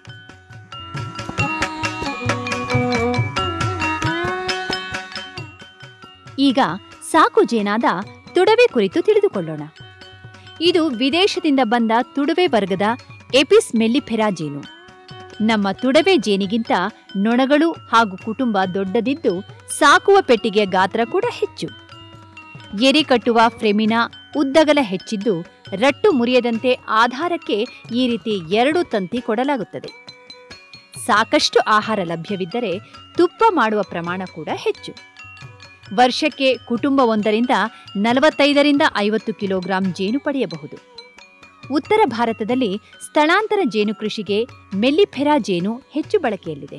ಈಗ ಸಾಕು ಜೇನಾದ ತುಡವೆ ಕುರಿತು ತಿಳಿದುಕೊಳ್ಳೋಣ ಇದು ವಿದೇಶದಿಂದ ಬಂದ ತುಡುವೆ ವರ್ಗದ ಎಪಿಸ್ ಮೆಲ್ಲಿಫೆರಾ ಜೇನು ನಮ್ಮ ತುಡವೆ ಜೇನಿಗಿಂತ ನೊಣಗಳು ಹಾಗೂ ಕುಟುಂಬ ದೊಡ್ಡದಿದ್ದು ಸಾಕುವ ಪೆಟ್ಟಿಗೆಯ ಗಾತ್ರ ಕೂಡ ಹೆಚ್ಚು ಎರಿ ಕಟ್ಟುವ ಫ್ರೆಮಿನಾ ಉದ್ದಗಲ ಹೆಚ್ಚಿದ್ದು ರಟ್ಟು ಮುರಿಯದಂತೆ ಆಧಾರಕ್ಕೆ ಈ ರೀತಿ ಎರಡು ತಂತಿ ಕೊಡಲಾಗುತ್ತದೆ ಸಾಕಷ್ಟು ಆಹಾರ ಲಭ್ಯವಿದ್ದರೆ ತುಪ್ಪ ಮಾಡುವ ಪ್ರಮಾಣ ಕೂಡ ಹೆಚ್ಚು ವರ್ಷಕ್ಕೆ ಕುಟುಂಬವೊಂದರಿಂದ ನಲವತ್ತೈದರಿಂದ ಐವತ್ತು ಕಿಲೋಗ್ರಾಂ ಜೇನು ಪಡೆಯಬಹುದು ಉತ್ತರ ಭಾರತದಲ್ಲಿ ಸ್ಥಳಾಂತರ ಜೇನು ಕೃಷಿಗೆ ಮೆಲ್ಲಿಫೆರಾ ಜೇನು ಹೆಚ್ಚು ಬಳಕೆಯಲ್ಲಿದೆ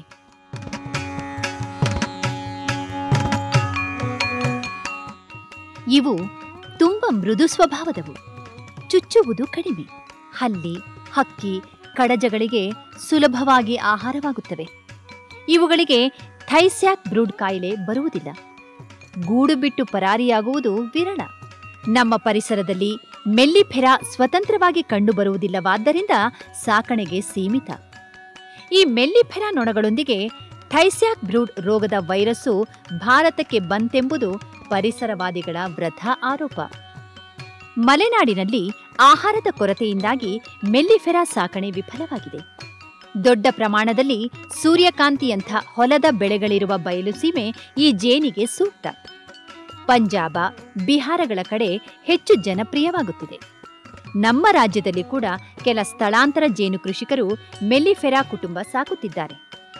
ಇವು ತುಂಬ ಮೃದು ಸ್ವಭಾವದವು ಚುಚ್ಚುವುದು ಕಡಿಮೆ ಹಲ್ಲಿ ಹಕ್ಕಿ ಕಡಜಗಳಿಗೆ ಸುಲಭವಾಗಿ ಆಹಾರವಾಗುತ್ತವೆ ಇವುಗಳಿಗೆ ಥೈಸ್ಯಾಕ್ ಬ್ರೂಡ್ ಕಾಯಿಲೆ ಬರುವುದಿಲ್ಲ ಗೂಡು ಬಿಟ್ಟು ಪರಾರಿಯಾಗುವುದು ವಿರಳ ನಮ್ಮ ಪರಿಸರದಲ್ಲಿ ಮೆಲ್ಲಿಫೆರಾ ಸ್ವತಂತ್ರವಾಗಿ ಕಂಡುಬರುವುದಿಲ್ಲವಾದ್ದರಿಂದ ಸಾಕಣೆಗೆ ಸೀಮಿತ ಈ ಮೆಲ್ಲಿಫೆರಾ ನೊಣಗಳೊಂದಿಗೆ ಥೈಸ್ಯಾಕ್ ಬ್ರೂಡ್ ರೋಗದ ವೈರಸ್ಸು ಭಾರತಕ್ಕೆ ಬಂತೆಂಬುದು ಪರಿಸರವಾದಿಗಳ ವೃಥ ಆರೋಪ ಮಲೆನಾಡಿನಲ್ಲಿ ಆಹಾರದ ಕೊರತೆಯಿಂದಾಗಿ ಮೆಲ್ಲಿಫೆರಾ ಸಾಕಣೆ ವಿಫಲವಾಗಿದೆ ದೊಡ್ಡ ಪ್ರಮಾಣದಲ್ಲಿ ಸೂರ್ಯಕಾಂತಿಯಂಥ ಹೊಲದ ಬೆಳೆಗಳಿರುವ ಬಯಲುಸೀಮೆ ಈ ಜೇನಿಗೆ ಸೂಕ್ತ ಪಂಜಾಬ ಬಿಹಾರಗಳ ಕಡೆ ಹೆಚ್ಚು ಜನಪ್ರಿಯವಾಗುತ್ತಿದೆ ನಮ್ಮ ರಾಜ್ಯದಲ್ಲಿ ಕೂಡ ಕೆಲ ಸ್ಥಳಾಂತರ ಜೇನು ಕೃಷಿಕರು ಮೆಲ್ಲಿಫೆರಾ ಕುಟುಂಬ ಸಾಕುತ್ತಿದ್ದಾರೆ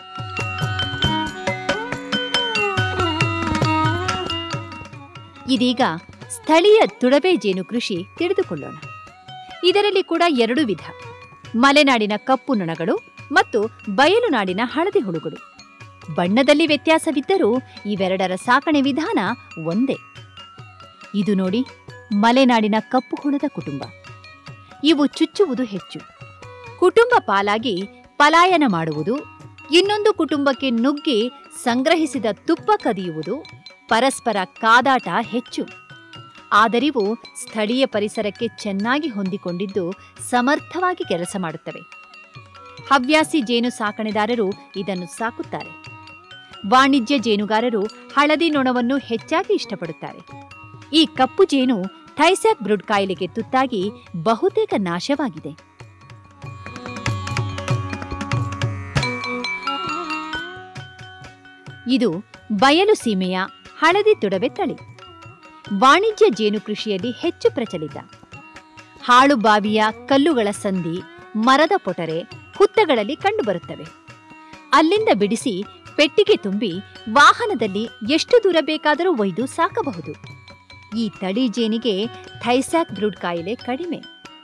ಇದೀಗ ಸ್ಥಳೀಯ ತುಡವೆ ಜೇನು ಕೃಷಿ ತಿಳಿದುಕೊಳ್ಳೋಣ ಇದರಲ್ಲಿ ಕೂಡ ಎರಡು ವಿಧ ಮಲೆನಾಡಿನ ಕಪ್ಪು ನೊಣಗಳು ಮತ್ತು ಬಯಲುನಾಡಿನ ಹಳದಿ ಹುಳುಗಳು ಬಣ್ಣದಲ್ಲಿ ವ್ಯತ್ಯಾಸವಿದ್ದರೂ ಇವೆರಡರ ಸಾಕಣೆ ವಿಧಾನ ಒಂದೇ ಇದು ನೋಡಿ ಮಲೆನಾಡಿನ ಕಪ್ಪು ಹುಳದ ಕುಟುಂಬ ಇವು ಚುಚ್ಚುವುದು ಹೆಚ್ಚು ಕುಟುಂಬ ಪಾಲಾಗಿ ಪಲಾಯನ ಮಾಡುವುದು ಇನ್ನೊಂದು ಕುಟುಂಬಕ್ಕೆ ನುಗ್ಗಿ ಸಂಗ್ರಹಿಸಿದ ತುಪ್ಪ ಕದಿಯುವುದು ಪರಸ್ಪರ ಕಾದಾಟ ಹೆಚ್ಚು ಆದರಿವು ಸ್ಥಳೀಯ ಪರಿಸರಕ್ಕೆ ಚೆನ್ನಾಗಿ ಹೊಂದಿಕೊಂಡಿದ್ದು ಸಮರ್ಥವಾಗಿ ಕೆಲಸ ಮಾಡುತ್ತವೆ ಹವ್ಯಾಸಿ ಜೇನು ಸಾಕಣೆದಾರರು ಇದನ್ನು ಸಾಕುತ್ತಾರೆ ವಾಣಿಜ್ಯ ಜೇನುಗಾರರು ಹಳದಿ ನೊಣವನ್ನು ಹೆಚ್ಚಾಗಿ ಇಷ್ಟಪಡುತ್ತಾರೆ ಈ ಕಪ್ಪು ಜೇನು ಥೈಸ್ಯಾಕ್ ಬ್ರುಡ್ ಕಾಯಿಲೆಗೆ ತುತ್ತಾಗಿ ಬಹುತೇಕ ನಾಶವಾಗಿದೆ ಇದು ಬಯಲು ಸೀಮೆಯ ಹಳದಿ ತುಡವೆ ತಳಿ ವಾಣಿಜ್ಯ ಜೇನು ಕೃಷಿಯಲ್ಲಿ ಹೆಚ್ಚು ಪ್ರಚಲಿತ ಹಾಳು ಬಾವಿಯ ಕಲ್ಲುಗಳ ಸಂಧಿ ಮರದ ಪೊಟರೆ ಹುತ್ತಗಳಲ್ಲಿ ಕಂಡುಬರುತ್ತವೆ ಅಲ್ಲಿಂದ ಬಿಡಿಸಿ ಪೆಟ್ಟಿಗೆ ತುಂಬಿ ವಾಹನದಲ್ಲಿ ಎಷ್ಟು ದೂರ ಬೇಕಾದರೂ ಒಯ್ದು ಸಾಕಬಹುದು ಈ ತಳಿ ಜೇನಿಗೆ ಥೈಸ್ಯಾಕ್ ಬ್ರೂಡ್ ಕಾಯಿಲೆ ಕಡಿಮೆ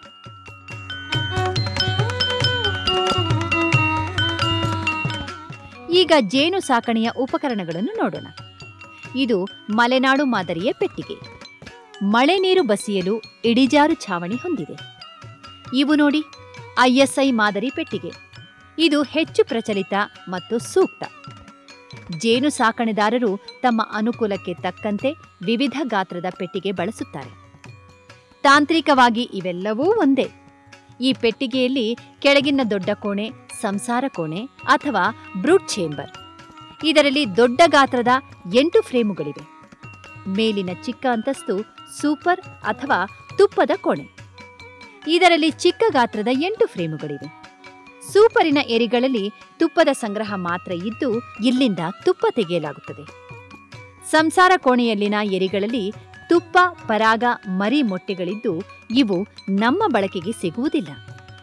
ಈಗ ಜೇನು ಸಾಕಣೆಯ ಉಪಕರಣಗಳನ್ನು ನೋಡೋಣ ಇದು ಮಲೆನಾಡು ಮಾದರಿಯ ಪೆಟ್ಟಿಗೆ ಮಳೆ ನೀರು ಬಸಿಯಲು ಇಡಿಜಾರು ಛಾವಣಿ ಹೊಂದಿದೆ ಇವು ನೋಡಿ ಐಎಸ್ಐ ಮಾದರಿ ಪೆಟ್ಟಿಗೆ ಇದು ಹೆಚ್ಚು ಪ್ರಚಲಿತ ಮತ್ತು ಸೂಕ್ತ ಜೇನು ಸಾಕಣೆದಾರರು ತಮ್ಮ ಅನುಕೂಲಕ್ಕೆ ತಕ್ಕಂತೆ ವಿವಿಧ ಗಾತ್ರದ ಪೆಟ್ಟಿಗೆ ಬಳಸುತ್ತಾರೆ ತಾಂತ್ರಿಕವಾಗಿ ಇವೆಲ್ಲವೂ ಒಂದೇ ಈ ಪೆಟ್ಟಿಗೆಯಲ್ಲಿ ಕೆಳಗಿನ ದೊಡ್ಡ ಕೋಣೆ ಸಂಸಾರ ಕೋಣೆ ಅಥವಾ ಬ್ರೂಟ್ ಚೇಂಬರ್ ಇದರಲ್ಲಿ ದೊಡ್ಡ ಗಾತ್ರದ ಎಂಟು ಫ್ರೇಮುಗಳಿವೆ ಮೇಲಿನ ಚಿಕ್ಕ ಅಂತಸ್ತು ಸೂಪರ್ ಅಥವಾ ತುಪ್ಪದ ಕೋಣೆ ಇದರಲ್ಲಿ ಚಿಕ್ಕ ಗಾತ್ರದ ಎಂಟು ಫ್ರೇಮುಗಳಿವೆ ಸೂಪರಿನ ಎರಿಗಳಲ್ಲಿ ತುಪ್ಪದ ಸಂಗ್ರಹ ಮಾತ್ರ ಇದ್ದು ಇಲ್ಲಿಂದ ತುಪ್ಪ ತೆಗೆಯಲಾಗುತ್ತದೆ ಸಂಸಾರ ಕೋಣೆಯಲ್ಲಿನ ಎರಿಗಳಲ್ಲಿ ತುಪ್ಪ ಪರಾಗ ಮರಿ ಮೊಟ್ಟೆಗಳಿದ್ದು ಇವು ನಮ್ಮ ಬಳಕೆಗೆ ಸಿಗುವುದಿಲ್ಲ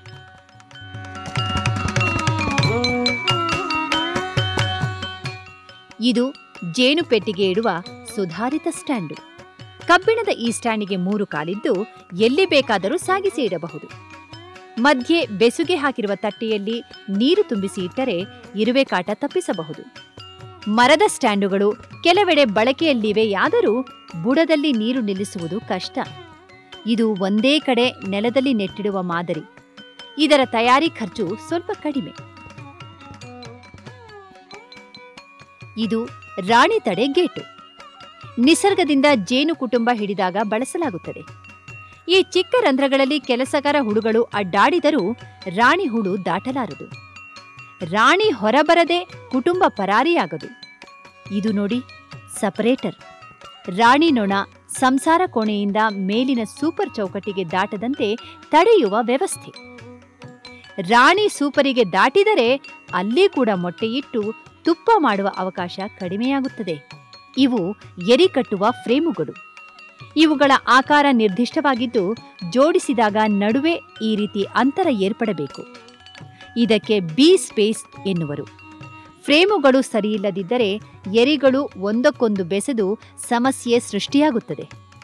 ಇದು ಜೇನು ಪೆಟ್ಟಿಗೆ ಇಡುವ ಸುಧಾರಿತ ಸ್ಟ್ಯಾಂಡು ಕಬ್ಬಿಣದ ಈ ಸ್ಟ್ಯಾಂಡಿಗೆ ಮೂರು ಕಾಲಿದ್ದು ಎಲ್ಲಿ ಬೇಕಾದರೂ ಸಾಗಿಸಿ ಇಡಬಹುದು ಮಧ್ಯೆ ಬೆಸುಗೆ ಹಾಕಿರುವ ತಟ್ಟೆಯಲ್ಲಿ ನೀರು ತುಂಬಿಸಿ ಇಟ್ಟರೆ ಇರುವೆ ಕಾಟ ತಪ್ಪಿಸಬಹುದು ಮರದ ಸ್ಟ್ಯಾಂಡುಗಳು ಕೆಲವೆಡೆ ಬಳಕೆಯಲ್ಲಿವೆಯಾದರೂ ಬುಡದಲ್ಲಿ ನೀರು ನಿಲ್ಲಿಸುವುದು ಕಷ್ಟ ಇದು ಒಂದೇ ಕಡೆ ನೆಲದಲ್ಲಿ ನೆಟ್ಟಿಡುವ ಮಾದರಿ ಇದರ ತಯಾರಿ ಖರ್ಚು ಸ್ವಲ್ಪ ಕಡಿಮೆ ಇದು ರಾಣಿ ತಡೆ ಗೇಟು ನಿಸರ್ಗದಿಂದ ಜೇನು ಕುಟುಂಬ ಹಿಡಿದಾಗ ಬಳಸಲಾಗುತ್ತದೆ ಈ ಚಿಕ್ಕ ರಂಧ್ರಗಳಲ್ಲಿ ಕೆಲಸಗಾರ ಹುಳುಗಳು ಅಡ್ಡಾಡಿದರೂ ರಾಣಿ ಹುಳು ದಾಟಲಾರದು ರಾಣಿ ಹೊರಬರದೆ ಕುಟುಂಬ ಪರಾರಿಯಾಗದು ಇದು ನೋಡಿ ಸಪರೇಟರ್ ರಾಣಿ ನೊಣ ಸಂಸಾರ ಕೋಣೆಯಿಂದ ಮೇಲಿನ ಸೂಪರ್ ಚೌಕಟ್ಟಿಗೆ ದಾಟದಂತೆ ತಡೆಯುವ ವ್ಯವಸ್ಥೆ ರಾಣಿ ಸೂಪರಿಗೆ ದಾಟಿದರೆ ಅಲ್ಲಿ ಕೂಡ ಮೊಟ್ಟೆಯಿಟ್ಟು ತುಪ್ಪ ಮಾಡುವ ಅವಕಾಶ ಕಡಿಮೆಯಾಗುತ್ತದೆ ಇವು ಎರಿ ಕಟ್ಟುವ ಫ್ರೇಮುಗಳು ಇವುಗಳ ಆಕಾರ ನಿರ್ದಿಷ್ಟವಾಗಿದ್ದು ಜೋಡಿಸಿದಾಗ ನಡುವೆ ಈ ರೀತಿ ಅಂತರ ಏರ್ಪಡಬೇಕು ಇದಕ್ಕೆ ಬಿ ಸ್ಪೇಸ್ ಎನ್ನುವರು ಫ್ರೇಮುಗಳು ಸರಿಯಿಲ್ಲದಿದ್ದರೆ ಎರಿಗಳು ಒಂದಕ್ಕೊಂದು ಬೆಸೆದು ಸಮಸ್ಯೆ ಸೃಷ್ಟಿಯಾಗುತ್ತದೆ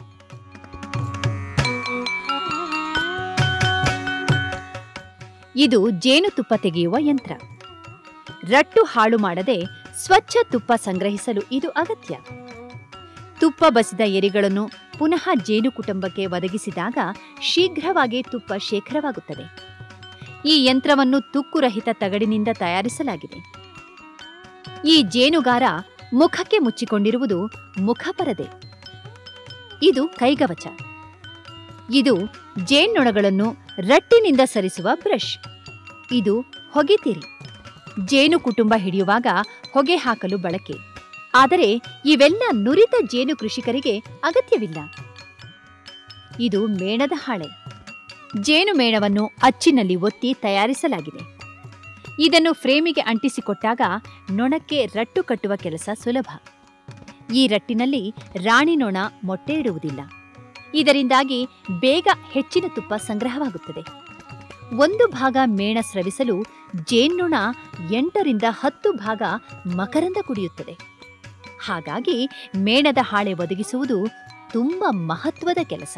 ಇದು ಜೇನುತುಪ್ಪ ತೆಗೆಯುವ ಯಂತ್ರ ರಟ್ಟು ಹಾಳು ಮಾಡದೆ ಸ್ವಚ್ಛ ತುಪ್ಪ ಸಂಗ್ರಹಿಸಲು ಇದು ಅಗತ್ಯ ತುಪ್ಪ ಬಸಿದ ಎರಿಗಳನ್ನು ಪುನಃ ಜೇನು ಕುಟುಂಬಕ್ಕೆ ಒದಗಿಸಿದಾಗ ಶೀಘ್ರವಾಗಿ ತುಪ್ಪ ಶೇಖರವಾಗುತ್ತದೆ ಈ ಯಂತ್ರವನ್ನು ತುಕ್ಕುರಹಿತ ತಗಡಿನಿಂದ ತಯಾರಿಸಲಾಗಿದೆ ಈ ಜೇನುಗಾರ ಮುಖಕ್ಕೆ ಮುಚ್ಚಿಕೊಂಡಿರುವುದು ಮುಖಪರದೆ ಇದು ಕೈಗವಚ ಇದು ಜೇನ್ನೊಣಗಳನ್ನು ರಟ್ಟಿನಿಂದ ಸರಿಸುವ ಬ್ರಷ್ ಇದು ಹೊಗೆತಿರಿ ಜೇನು ಕುಟುಂಬ ಹಿಡಿಯುವಾಗ ಹೊಗೆ ಹಾಕಲು ಬಳಕೆ ಆದರೆ ಇವೆಲ್ಲ ನುರಿತ ಜೇನು ಕೃಷಿಕರಿಗೆ ಅಗತ್ಯವಿಲ್ಲ ಇದು ಮೇಣದ ಹಾಳೆ ಜೇನು ಮೇಣವನ್ನು ಅಚ್ಚಿನಲ್ಲಿ ಒತ್ತಿ ತಯಾರಿಸಲಾಗಿದೆ ಇದನ್ನು ಫ್ರೇಮಿಗೆ ಅಂಟಿಸಿಕೊಟ್ಟಾಗ ನೊಣಕ್ಕೆ ರಟ್ಟು ಕಟ್ಟುವ ಕೆಲಸ ಸುಲಭ ಈ ರಟ್ಟಿನಲ್ಲಿ ರಾಣಿ ನೊಣ ಮೊಟ್ಟೆ ಇಡುವುದಿಲ್ಲ ಇದರಿಂದಾಗಿ ಬೇಗ ಹೆಚ್ಚಿನ ತುಪ್ಪ ಸಂಗ್ರಹವಾಗುತ್ತದೆ ಒಂದು ಭಾಗ ಮೇಣ ಸ್ರವಿಸಲು ಜೇನ್ನೊಣ ಎಂಟರಿಂದ ಹತ್ತು ಭಾಗ ಮಕರಂದ ಕುಡಿಯುತ್ತದೆ ಹಾಗಾಗಿ ಮೇಣದ ಹಾಳೆ ಒದಗಿಸುವುದು ತುಂಬ ಮಹತ್ವದ ಕೆಲಸ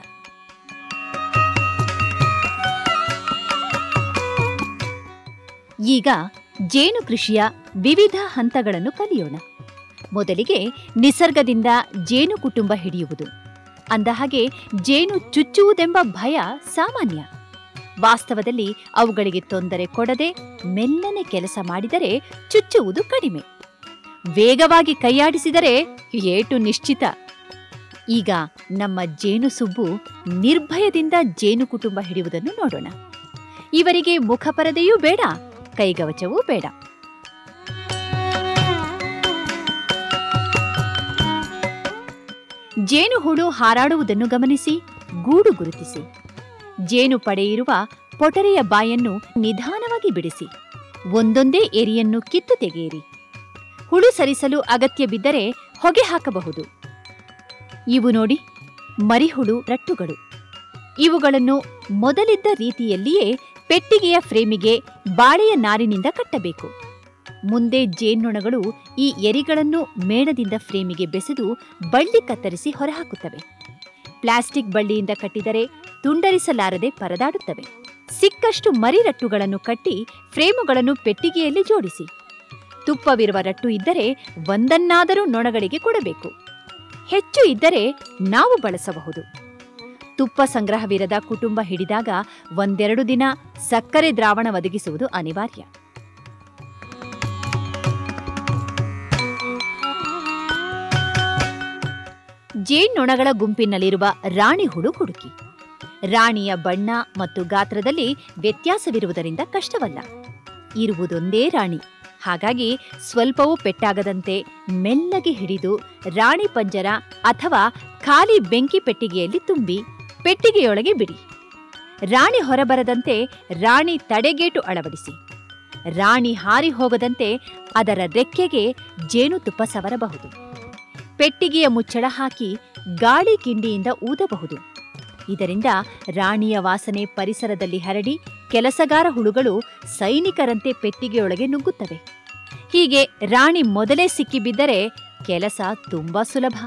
ಈಗ ಜೇನು ಕೃಷಿಯ ವಿವಿಧ ಹಂತಗಳನ್ನು ಕಲಿಯೋಣ ಮೊದಲಿಗೆ ನಿಸರ್ಗದಿಂದ ಜೇನು ಕುಟುಂಬ ಹಿಡಿಯುವುದು ಅಂದಹಾಗೆ ಜೇನು ಚುಚ್ಚುವುದೆಂಬ ಭಯ ಸಾಮಾನ್ಯ ವಾಸ್ತವದಲ್ಲಿ ಅವುಗಳಿಗೆ ತೊಂದರೆ ಕೊಡದೆ ಮೆಲ್ಲನೆ ಕೆಲಸ ಮಾಡಿದರೆ ಚುಚ್ಚುವುದು ಕಡಿಮೆ ವೇಗವಾಗಿ ಕೈಯಾಡಿಸಿದರೆ ಏಟು ನಿಶ್ಚಿತ ಈಗ ನಮ್ಮ ಜೇನು ಸುಬ್ಬು ನಿರ್ಭಯದಿಂದ ಜೇನು ಕುಟುಂಬ ಹಿಡಿಯುವುದನ್ನು ನೋಡೋಣ ಇವರಿಗೆ ಮುಖಪರದೆಯೂ ಬೇಡ ಕೈಗವಚವೂ ಬೇಡ ಜೇನು ಹುಳು ಹಾರಾಡುವುದನ್ನು ಗಮನಿಸಿ ಗೂಡು ಗುರುತಿಸಿ ಜೇನು ಪಡೆಯಿರುವ ಪೊಟರೆಯ ಬಾಯನ್ನು ನಿಧಾನವಾಗಿ ಬಿಡಿಸಿ ಒಂದೊಂದೇ ಎರಿಯನ್ನು ಕಿತ್ತು ತೆಗೆಯಿರಿ ಹುಳು ಸರಿಸಲು ಅಗತ್ಯ ಬಿದ್ದರೆ ಹೊಗೆ ಹಾಕಬಹುದು ಇವು ನೋಡಿ ಮರಿಹುಳು ರಟ್ಟುಗಳು ಇವುಗಳನ್ನು ಮೊದಲಿದ್ದ ರೀತಿಯಲ್ಲಿಯೇ ಪೆಟ್ಟಿಗೆಯ ಫ್ರೇಮಿಗೆ ಬಾಳೆಯ ನಾರಿನಿಂದ ಕಟ್ಟಬೇಕು ಮುಂದೆ ಜೇನ್ನೊಣಗಳು ಈ ಎರಿಗಳನ್ನು ಮೇಣದಿಂದ ಫ್ರೇಮಿಗೆ ಬೆಸೆದು ಬಳ್ಳಿ ಕತ್ತರಿಸಿ ಹೊರಹಾಕುತ್ತವೆ ಪ್ಲಾಸ್ಟಿಕ್ ಬಳ್ಳಿಯಿಂದ ಕಟ್ಟಿದರೆ ತುಂಡರಿಸಲಾರದೆ ಪರದಾಡುತ್ತವೆ ಸಿಕ್ಕಷ್ಟು ಮರಿ ರಟ್ಟುಗಳನ್ನು ಕಟ್ಟಿ ಫ್ರೇಮುಗಳನ್ನು ಪೆಟ್ಟಿಗೆಯಲ್ಲಿ ಜೋಡಿಸಿ ತುಪ್ಪವಿರುವ ರಟ್ಟು ಇದ್ದರೆ ಒಂದನ್ನಾದರೂ ನೊಣಗಳಿಗೆ ಕೊಡಬೇಕು ಹೆಚ್ಚು ಇದ್ದರೆ ನಾವು ಬಳಸಬಹುದು ತುಪ್ಪ ಸಂಗ್ರಹವಿರದ ಕುಟುಂಬ ಹಿಡಿದಾಗ ಒಂದೆರಡು ದಿನ ಸಕ್ಕರೆ ದ್ರಾವಣ ಒದಗಿಸುವುದು ಅನಿವಾರ್ಯ ಜೇನ್ನೊಣಗಳ ಗುಂಪಿನಲ್ಲಿರುವ ರಾಣಿ ಹುಳು ಹುಡುಕಿ ರಾಣಿಯ ಬಣ್ಣ ಮತ್ತು ಗಾತ್ರದಲ್ಲಿ ವ್ಯತ್ಯಾಸವಿರುವುದರಿಂದ ಕಷ್ಟವಲ್ಲ ಇರುವುದೊಂದೇ ರಾಣಿ ಹಾಗಾಗಿ ಸ್ವಲ್ಪವೂ ಪೆಟ್ಟಾಗದಂತೆ ಮೆಲ್ಲಗೆ ಹಿಡಿದು ರಾಣಿ ಪಂಜರ ಅಥವಾ ಖಾಲಿ ಬೆಂಕಿ ಪೆಟ್ಟಿಗೆಯಲ್ಲಿ ತುಂಬಿ ಪೆಟ್ಟಿಗೆಯೊಳಗೆ ಬಿಡಿ ರಾಣಿ ಹೊರಬರದಂತೆ ರಾಣಿ ತಡೆಗೇಟು ಅಳವಡಿಸಿ ರಾಣಿ ಹಾರಿ ಹೋಗದಂತೆ ಅದರ ರೆಕ್ಕೆಗೆ ಜೇನುತುಪ್ಪ ಸವರಬಹುದು ಪೆಟ್ಟಿಗೆಯ ಮುಚ್ಚಳ ಹಾಕಿ ಗಾಳಿ ಕಿಂಡಿಯಿಂದ ಊದಬಹುದು ಇದರಿಂದ ರಾಣಿಯ ವಾಸನೆ ಪರಿಸರದಲ್ಲಿ ಹರಡಿ ಕೆಲಸಗಾರ ಹುಳುಗಳು ಸೈನಿಕರಂತೆ ಪೆಟ್ಟಿಗೆಯೊಳಗೆ ನುಗ್ಗುತ್ತವೆ ಹೀಗೆ ರಾಣಿ ಮೊದಲೇ ಸಿಕ್ಕಿಬಿದ್ದರೆ ಕೆಲಸ ತುಂಬಾ ಸುಲಭ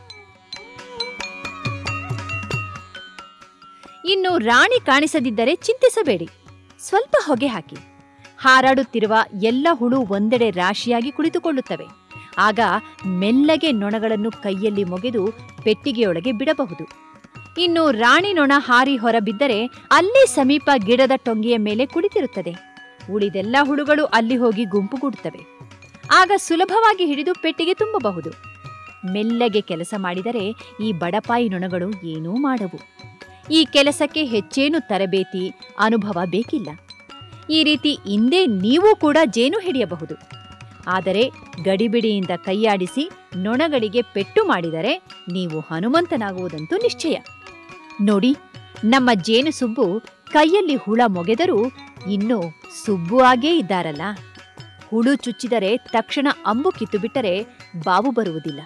ಇನ್ನು ರಾಣಿ ಕಾಣಿಸದಿದ್ದರೆ ಚಿಂತಿಸಬೇಡಿ ಸ್ವಲ್ಪ ಹೊಗೆ ಹಾಕಿ ಹಾರಾಡುತ್ತಿರುವ ಎಲ್ಲ ಹುಳು ಒಂದೆಡೆ ರಾಶಿಯಾಗಿ ಕುಳಿತುಕೊಳ್ಳುತ್ತವೆ ಆಗ ಮೆಲ್ಲಗೆ ನೊಣಗಳನ್ನು ಕೈಯಲ್ಲಿ ಮೊಗೆದು ಪೆಟ್ಟಿಗೆಯೊಳಗೆ ಬಿಡಬಹುದು ಇನ್ನು ರಾಣಿ ನೊಣ ಹಾರಿ ಹೊರಬಿದ್ದರೆ ಅಲ್ಲೇ ಸಮೀಪ ಗಿಡದ ಟೊಂಗೆಯ ಮೇಲೆ ಕುಳಿತಿರುತ್ತದೆ ಉಳಿದೆಲ್ಲ ಹುಳುಗಳು ಅಲ್ಲಿ ಹೋಗಿ ಗುಂಪುಗೂಡುತ್ತವೆ ಆಗ ಸುಲಭವಾಗಿ ಹಿಡಿದು ಪೆಟ್ಟಿಗೆ ತುಂಬಬಹುದು ಮೆಲ್ಲಗೆ ಕೆಲಸ ಮಾಡಿದರೆ ಈ ಬಡಪಾಯಿ ನೊಣಗಳು ಏನೂ ಮಾಡವು ಈ ಕೆಲಸಕ್ಕೆ ಹೆಚ್ಚೇನು ತರಬೇತಿ ಅನುಭವ ಬೇಕಿಲ್ಲ ಈ ರೀತಿ ಹಿಂದೆ ನೀವು ಕೂಡ ಜೇನು ಹಿಡಿಯಬಹುದು ಆದರೆ ಗಡಿಬಿಡಿಯಿಂದ ಕೈಯಾಡಿಸಿ ನೊಣಗಳಿಗೆ ಪೆಟ್ಟು ಮಾಡಿದರೆ ನೀವು ಹನುಮಂತನಾಗುವುದಂತೂ ನಿಶ್ಚಯ ನೋಡಿ ನಮ್ಮ ಜೇನು ಸುಬ್ಬು ಕೈಯಲ್ಲಿ ಹುಳ ಮೊಗೆದರೂ ಇನ್ನೂ ಸುಬ್ಬು ಆಗೇ ಇದ್ದಾರಲ್ಲ ಹುಳು ಚುಚ್ಚಿದರೆ ತಕ್ಷಣ ಅಂಬು ಕಿತ್ತು ಬಿಟ್ಟರೆ ಬಾವು ಬರುವುದಿಲ್ಲ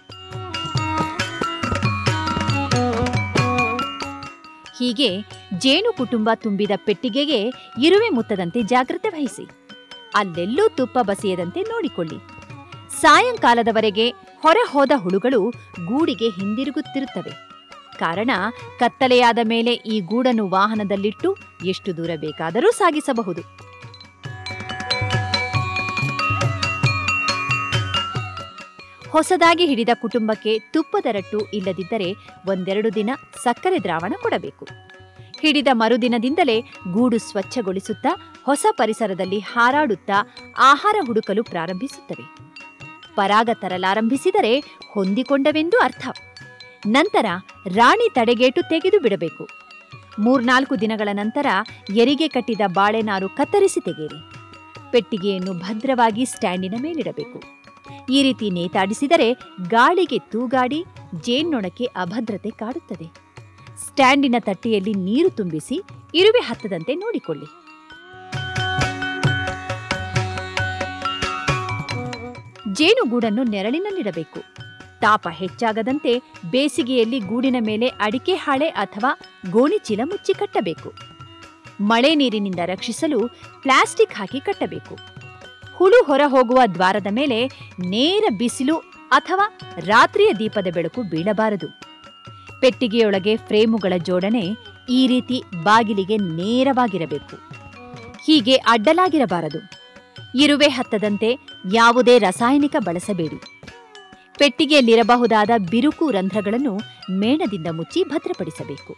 ಹೀಗೆ ಜೇನು ಕುಟುಂಬ ತುಂಬಿದ ಪೆಟ್ಟಿಗೆಗೆ ಇರುವೆ ಮುತ್ತದಂತೆ ಜಾಗ್ರತೆ ವಹಿಸಿ ಅಲ್ಲೆಲ್ಲೂ ತುಪ್ಪ ಬಸಿಯದಂತೆ ನೋಡಿಕೊಳ್ಳಿ ಸಾಯಂಕಾಲದವರೆಗೆ ಹೊರ ಹೋದ ಹುಳುಗಳು ಗೂಡಿಗೆ ಹಿಂದಿರುಗುತ್ತಿರುತ್ತವೆ ಕಾರಣ ಕತ್ತಲೆಯಾದ ಮೇಲೆ ಈ ಗೂಡನ್ನು ವಾಹನದಲ್ಲಿಟ್ಟು ಎಷ್ಟು ದೂರ ಬೇಕಾದರೂ ಸಾಗಿಸಬಹುದು ಹೊಸದಾಗಿ ಹಿಡಿದ ಕುಟುಂಬಕ್ಕೆ ತುಪ್ಪದ ರಟ್ಟು ಇಲ್ಲದಿದ್ದರೆ ಒಂದೆರಡು ದಿನ ಸಕ್ಕರೆ ದ್ರಾವಣ ಕೊಡಬೇಕು ಹಿಡಿದ ಮರುದಿನದಿಂದಲೇ ಗೂಡು ಸ್ವಚ್ಛಗೊಳಿಸುತ್ತಾ ಹೊಸ ಪರಿಸರದಲ್ಲಿ ಹಾರಾಡುತ್ತಾ ಆಹಾರ ಹುಡುಕಲು ಪ್ರಾರಂಭಿಸುತ್ತವೆ ಪರಾಗ ತರಲಾರಂಭಿಸಿದರೆ ಹೊಂದಿಕೊಂಡವೆಂದು ಅರ್ಥ ನಂತರ ರಾಣಿ ತಡೆಗೇಟು ತೆಗೆದು ಬಿಡಬೇಕು ಮೂರ್ನಾಲ್ಕು ದಿನಗಳ ನಂತರ ಎರಿಗೆ ಕಟ್ಟಿದ ಬಾಳೆನಾರು ಕತ್ತರಿಸಿ ತೆಗೆಯಿರಿ ಪೆಟ್ಟಿಗೆಯನ್ನು ಭದ್ರವಾಗಿ ಸ್ಟ್ಯಾಂಡಿನ ಮೇಲಿಡಬೇಕು ಈ ರೀತಿ ನೇತಾಡಿಸಿದರೆ ಗಾಳಿಗೆ ತೂಗಾಡಿ ಜೇನ್ನೊಣಕ್ಕೆ ಅಭದ್ರತೆ ಕಾಡುತ್ತದೆ ಸ್ಟ್ಯಾಂಡಿನ ತಟ್ಟೆಯಲ್ಲಿ ನೀರು ತುಂಬಿಸಿ ಇರುವೆ ಹತ್ತದಂತೆ ನೋಡಿಕೊಳ್ಳಿ ಜೇನುಗೂಡನ್ನು ನೆರಳಿನಲ್ಲಿಡಬೇಕು ತಾಪ ಹೆಚ್ಚಾಗದಂತೆ ಬೇಸಿಗೆಯಲ್ಲಿ ಗೂಡಿನ ಮೇಲೆ ಅಡಿಕೆ ಹಾಳೆ ಅಥವಾ ಗೋಣಿ ಚೀಲ ಮುಚ್ಚಿ ಕಟ್ಟಬೇಕು ಮಳೆ ನೀರಿನಿಂದ ರಕ್ಷಿಸಲು ಪ್ಲಾಸ್ಟಿಕ್ ಹಾಕಿ ಕಟ್ಟಬೇಕು ಹುಳು ಹೊರ ಹೋಗುವ ದ್ವಾರದ ಮೇಲೆ ನೇರ ಬಿಸಿಲು ಅಥವಾ ರಾತ್ರಿಯ ದೀಪದ ಬೆಳಕು ಬೀಳಬಾರದು ಪೆಟ್ಟಿಗೆಯೊಳಗೆ ಫ್ರೇಮುಗಳ ಜೋಡಣೆ ಈ ರೀತಿ ಬಾಗಿಲಿಗೆ ನೇರವಾಗಿರಬೇಕು ಹೀಗೆ ಅಡ್ಡಲಾಗಿರಬಾರದು ಇರುವೆ ಹತ್ತದಂತೆ ಯಾವುದೇ ರಾಸಾಯನಿಕ ಬಳಸಬೇಡಿ ಪೆಟ್ಟಿಗೆಯಲ್ಲಿರಬಹುದಾದ ಬಿರುಕು ರಂಧ್ರಗಳನ್ನು ಮೇಣದಿಂದ ಮುಚ್ಚಿ ಭದ್ರಪಡಿಸಬೇಕು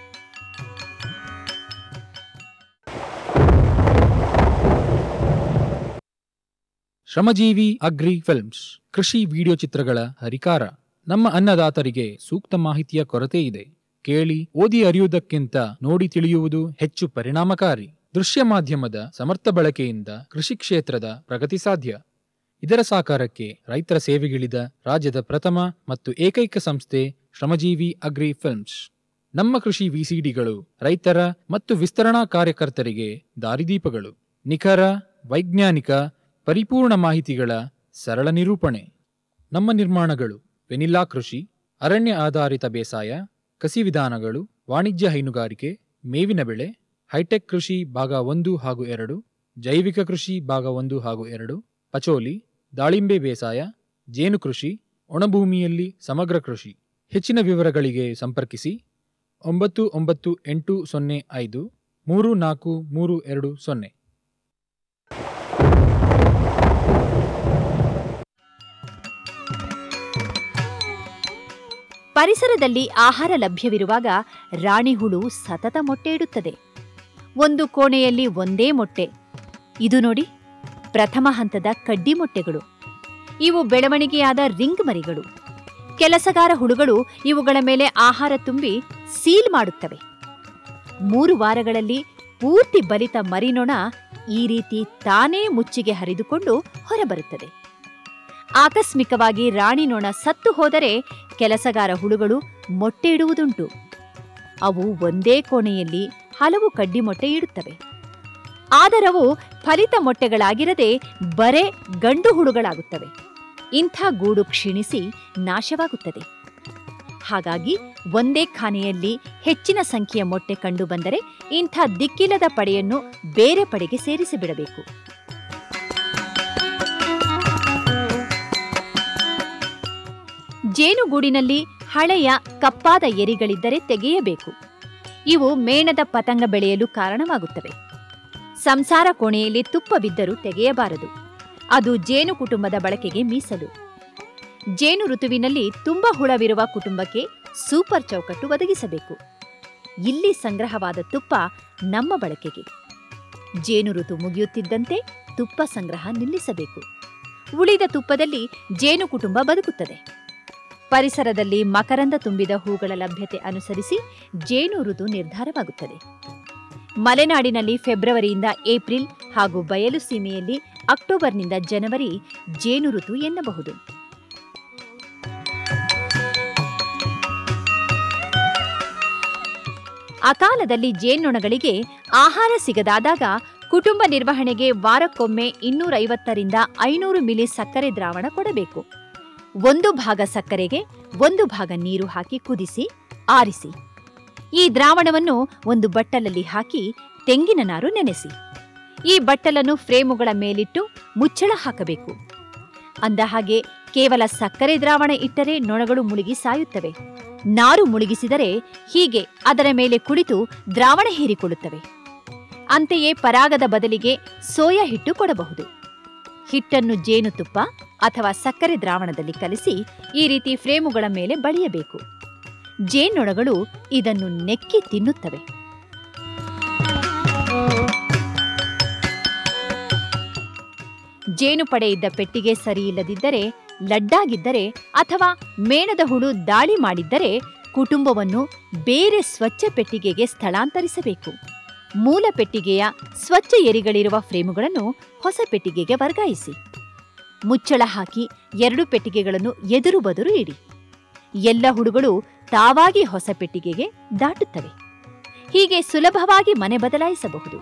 ಶ್ರಮಜೀವಿ ಅಗ್ರಿ ಫಿಲ್ಮ್ಸ್ ಕೃಷಿ ವಿಡಿಯೋ ಚಿತ್ರಗಳ ಹರಿಕಾರ ನಮ್ಮ ಅನ್ನದಾತರಿಗೆ ಸೂಕ್ತ ಮಾಹಿತಿಯ ಕೊರತೆ ಇದೆ ಕೇಳಿ ಓದಿ ಅರಿಯುವುದಕ್ಕಿಂತ ನೋಡಿ ತಿಳಿಯುವುದು ಹೆಚ್ಚು ಪರಿಣಾಮಕಾರಿ ದೃಶ್ಯ ಮಾಧ್ಯಮದ ಸಮರ್ಥ ಬಳಕೆಯಿಂದ ಕೃಷಿ ಕ್ಷೇತ್ರದ ಪ್ರಗತಿ ಸಾಧ್ಯ ಇದರ ಸಾಕಾರಕ್ಕೆ ರೈತರ ಸೇವೆಗಿಳಿದ ರಾಜ್ಯದ ಪ್ರಥಮ ಮತ್ತು ಏಕೈಕ ಸಂಸ್ಥೆ ಶ್ರಮಜೀವಿ ಅಗ್ರಿ ಫಿಲ್ಮ್ಸ್ ನಮ್ಮ ಕೃಷಿ ವಿಸಿಡಿಗಳು ರೈತರ ಮತ್ತು ವಿಸ್ತರಣಾ ಕಾರ್ಯಕರ್ತರಿಗೆ ದಾರಿದೀಪಗಳು ನಿಖರ ವೈಜ್ಞಾನಿಕ ಪರಿಪೂರ್ಣ ಮಾಹಿತಿಗಳ ಸರಳ ನಿರೂಪಣೆ ನಮ್ಮ ನಿರ್ಮಾಣಗಳು ವೆನಿಲ್ಲಾ ಕೃಷಿ ಅರಣ್ಯ ಆಧಾರಿತ ಬೇಸಾಯ ಕಸಿ ವಿಧಾನಗಳು ವಾಣಿಜ್ಯ ಹೈನುಗಾರಿಕೆ ಮೇವಿನ ಬೆಳೆ ಹೈಟೆಕ್ ಕೃಷಿ ಭಾಗ ಒಂದು ಹಾಗೂ ಎರಡು ಜೈವಿಕ ಕೃಷಿ ಭಾಗ ಒಂದು ಹಾಗೂ ಎರಡು ಪಚೋಲಿ ದಾಳಿಂಬೆ ಬೇಸಾಯ ಜೇನು ಕೃಷಿ ಒಣಭೂಮಿಯಲ್ಲಿ ಸಮಗ್ರ ಕೃಷಿ ಹೆಚ್ಚಿನ ವಿವರಗಳಿಗೆ ಸಂಪರ್ಕಿಸಿ ಒಂಬತ್ತು ಒಂಬತ್ತು ಎಂಟು ಸೊನ್ನೆ ಐದು ಮೂರು ನಾಲ್ಕು ಮೂರು ಎರಡು ಸೊನ್ನೆ ಪರಿಸರದಲ್ಲಿ ಆಹಾರ ಲಭ್ಯವಿರುವಾಗ ರಾಣಿ ಹುಳು ಸತತ ಮೊಟ್ಟೆ ಇಡುತ್ತದೆ ಒಂದು ಕೋಣೆಯಲ್ಲಿ ಒಂದೇ ಮೊಟ್ಟೆ ಇದು ನೋಡಿ ಪ್ರಥಮ ಹಂತದ ಕಡ್ಡಿ ಮೊಟ್ಟೆಗಳು ಇವು ಬೆಳವಣಿಗೆಯಾದ ರಿಂಗ್ ಮರಿಗಳು ಕೆಲಸಗಾರ ಹುಳುಗಳು ಇವುಗಳ ಮೇಲೆ ಆಹಾರ ತುಂಬಿ ಸೀಲ್ ಮಾಡುತ್ತವೆ ಮೂರು ವಾರಗಳಲ್ಲಿ ಪೂರ್ತಿ ಬಲಿತ ಮರಿನೊಣ ಈ ರೀತಿ ತಾನೇ ಮುಚ್ಚಿಗೆ ಹರಿದುಕೊಂಡು ಹೊರಬರುತ್ತದೆ ಆಕಸ್ಮಿಕವಾಗಿ ರಾಣಿ ನೊಣ ಸತ್ತು ಹೋದರೆ ಕೆಲಸಗಾರ ಹುಳುಗಳು ಮೊಟ್ಟೆ ಇಡುವುದುಂಟು ಅವು ಒಂದೇ ಕೋಣೆಯಲ್ಲಿ ಹಲವು ಕಡ್ಡಿ ಮೊಟ್ಟೆ ಇಡುತ್ತವೆ ಆದರವು ಫಲಿತ ಮೊಟ್ಟೆಗಳಾಗಿರದೆ ಬರೇ ಗಂಡು ಹುಳುಗಳಾಗುತ್ತವೆ ಇಂಥ ಗೂಡು ಕ್ಷೀಣಿಸಿ ನಾಶವಾಗುತ್ತದೆ ಹಾಗಾಗಿ ಒಂದೇ ಖಾನೆಯಲ್ಲಿ ಹೆಚ್ಚಿನ ಸಂಖ್ಯೆಯ ಮೊಟ್ಟೆ ಕಂಡುಬಂದರೆ ಇಂಥ ದಿಕ್ಕಿಲ್ಲದ ಪಡೆಯನ್ನು ಬೇರೆ ಪಡೆಗೆ ಸೇರಿಸಿಬಿಡಬೇಕು ಜೇನುಗೂಡಿನಲ್ಲಿ ಹಳೆಯ ಕಪ್ಪಾದ ಎರಿಗಳಿದ್ದರೆ ತೆಗೆಯಬೇಕು ಇವು ಮೇಣದ ಪತಂಗ ಬೆಳೆಯಲು ಕಾರಣವಾಗುತ್ತವೆ ಸಂಸಾರ ಕೋಣೆಯಲ್ಲಿ ತುಪ್ಪ ಬಿದ್ದರೂ ತೆಗೆಯಬಾರದು ಅದು ಜೇನು ಕುಟುಂಬದ ಬಳಕೆಗೆ ಮೀಸಲು ಜೇನು ಋತುವಿನಲ್ಲಿ ತುಂಬ ಹುಳವಿರುವ ಕುಟುಂಬಕ್ಕೆ ಸೂಪರ್ ಚೌಕಟ್ಟು ಒದಗಿಸಬೇಕು ಇಲ್ಲಿ ಸಂಗ್ರಹವಾದ ತುಪ್ಪ ನಮ್ಮ ಬಳಕೆಗೆ ಜೇನು ಋತು ಮುಗಿಯುತ್ತಿದ್ದಂತೆ ತುಪ್ಪ ಸಂಗ್ರಹ ನಿಲ್ಲಿಸಬೇಕು ಉಳಿದ ತುಪ್ಪದಲ್ಲಿ ಜೇನು ಕುಟುಂಬ ಬದುಕುತ್ತದೆ ಪರಿಸರದಲ್ಲಿ ಮಕರಂದ ತುಂಬಿದ ಹೂಗಳ ಲಭ್ಯತೆ ಅನುಸರಿಸಿ ಜೇನು ಋತು ನಿರ್ಧಾರವಾಗುತ್ತದೆ ಮಲೆನಾಡಿನಲ್ಲಿ ಫೆಬ್ರವರಿಯಿಂದ ಏಪ್ರಿಲ್ ಹಾಗೂ ಬಯಲು ಸೀಮೆಯಲ್ಲಿ ಅಕ್ಟೋಬರ್ನಿಂದ ಜನವರಿ ಜೇನು ಋತು ಎನ್ನಬಹುದು ಅಕಾಲದಲ್ಲಿ ಜೇನ್ನೊಣಗಳಿಗೆ ಆಹಾರ ಸಿಗದಾದಾಗ ಕುಟುಂಬ ನಿರ್ವಹಣೆಗೆ ವಾರಕ್ಕೊಮ್ಮೆ ಇನ್ನೂರೈವತ್ತರಿಂದ ಐನೂರು ಮಿಲಿ ಸಕ್ಕರೆ ದ್ರಾವಣ ಕೊಡಬೇಕು ಒಂದು ಭಾಗ ಸಕ್ಕರೆಗೆ ಒಂದು ಭಾಗ ನೀರು ಹಾಕಿ ಕುದಿಸಿ ಆರಿಸಿ ಈ ದ್ರಾವಣವನ್ನು ಒಂದು ಬಟ್ಟಲಲ್ಲಿ ಹಾಕಿ ತೆಂಗಿನ ನಾರು ನೆನೆಸಿ ಈ ಬಟ್ಟಲನ್ನು ಫ್ರೇಮುಗಳ ಮೇಲಿಟ್ಟು ಮುಚ್ಚಳ ಹಾಕಬೇಕು ಅಂದ ಹಾಗೆ ಕೇವಲ ಸಕ್ಕರೆ ದ್ರಾವಣ ಇಟ್ಟರೆ ನೊಣಗಳು ಮುಳುಗಿ ಸಾಯುತ್ತವೆ ನಾರು ಮುಳುಗಿಸಿದರೆ ಹೀಗೆ ಅದರ ಮೇಲೆ ಕುಳಿತು ದ್ರಾವಣ ಹೀರಿಕೊಳ್ಳುತ್ತವೆ ಅಂತೆಯೇ ಪರಾಗದ ಬದಲಿಗೆ ಸೋಯಾ ಹಿಟ್ಟು ಕೊಡಬಹುದು ಹಿಟ್ಟನ್ನು ಜೇನುತುಪ್ಪ ಅಥವಾ ಸಕ್ಕರೆ ದ್ರಾವಣದಲ್ಲಿ ಕಲಿಸಿ ಈ ರೀತಿ ಫ್ರೇಮುಗಳ ಮೇಲೆ ಬಳಿಯಬೇಕು ಜೇನ್ನೊಣಗಳು ಇದನ್ನು ನೆಕ್ಕಿ ತಿನ್ನುತ್ತವೆ ಜೇನು ಪಡೆ ಇದ್ದ ಪೆಟ್ಟಿಗೆ ಸರಿಯಿಲ್ಲದಿದ್ದರೆ ಲಡ್ಡಾಗಿದ್ದರೆ ಅಥವಾ ಮೇಣದ ಹುಳು ದಾಳಿ ಮಾಡಿದ್ದರೆ ಕುಟುಂಬವನ್ನು ಬೇರೆ ಸ್ವಚ್ಛ ಪೆಟ್ಟಿಗೆಗೆ ಸ್ಥಳಾಂತರಿಸಬೇಕು ಮೂಲ ಪೆಟ್ಟಿಗೆಯ ಸ್ವಚ್ಛ ಎರಿಗಳಿರುವ ಫ್ರೇಮುಗಳನ್ನು ಹೊಸ ಪೆಟ್ಟಿಗೆಗೆ ವರ್ಗಾಯಿಸಿ ಮುಚ್ಚಳ ಹಾಕಿ ಎರಡು ಪೆಟ್ಟಿಗೆಗಳನ್ನು ಎದುರು ಬದುರು ಇಡಿ ಎಲ್ಲ ಹುಳುಗಳು ತಾವಾಗಿ ಹೊಸ ಪೆಟ್ಟಿಗೆಗೆ ದಾಟುತ್ತವೆ ಹೀಗೆ ಸುಲಭವಾಗಿ ಮನೆ ಬದಲಾಯಿಸಬಹುದು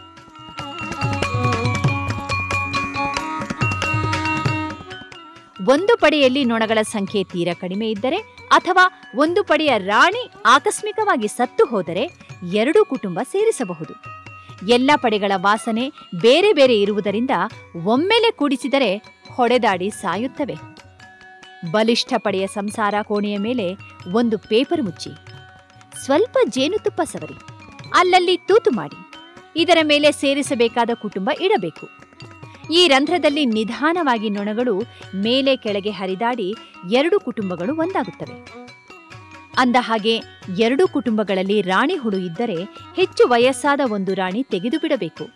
ಒಂದು ಪಡೆಯಲ್ಲಿ ನೊಣಗಳ ಸಂಖ್ಯೆ ತೀರಾ ಕಡಿಮೆ ಇದ್ದರೆ ಅಥವಾ ಒಂದು ಪಡೆಯ ರಾಣಿ ಆಕಸ್ಮಿಕವಾಗಿ ಸತ್ತು ಹೋದರೆ ಎರಡೂ ಕುಟುಂಬ ಸೇರಿಸಬಹುದು ಎಲ್ಲ ಪಡೆಗಳ ವಾಸನೆ ಬೇರೆ ಬೇರೆ ಇರುವುದರಿಂದ ಒಮ್ಮೆಲೆ ಕೂಡಿಸಿದರೆ ಹೊಡೆದಾಡಿ ಸಾಯುತ್ತವೆ ಬಲಿಷ್ಠ ಪಡೆಯ ಸಂಸಾರ ಕೋಣೆಯ ಮೇಲೆ ಒಂದು ಪೇಪರ್ ಮುಚ್ಚಿ ಸ್ವಲ್ಪ ಜೇನುತುಪ್ಪ ಸವರಿ ಅಲ್ಲಲ್ಲಿ ತೂತು ಮಾಡಿ ಇದರ ಮೇಲೆ ಸೇರಿಸಬೇಕಾದ ಕುಟುಂಬ ಇಡಬೇಕು ಈ ರಂಧ್ರದಲ್ಲಿ ನಿಧಾನವಾಗಿ ನೊಣಗಳು ಮೇಲೆ ಕೆಳಗೆ ಹರಿದಾಡಿ ಎರಡು ಕುಟುಂಬಗಳು ಒಂದಾಗುತ್ತವೆ ಅಂದ ಹಾಗೆ ಎರಡು ಕುಟುಂಬಗಳಲ್ಲಿ ರಾಣಿ ಹುಳು ಇದ್ದರೆ ಹೆಚ್ಚು ವಯಸ್ಸಾದ ಒಂದು ರಾಣಿ ತೆಗೆದು ಬಿಡಬೇಕು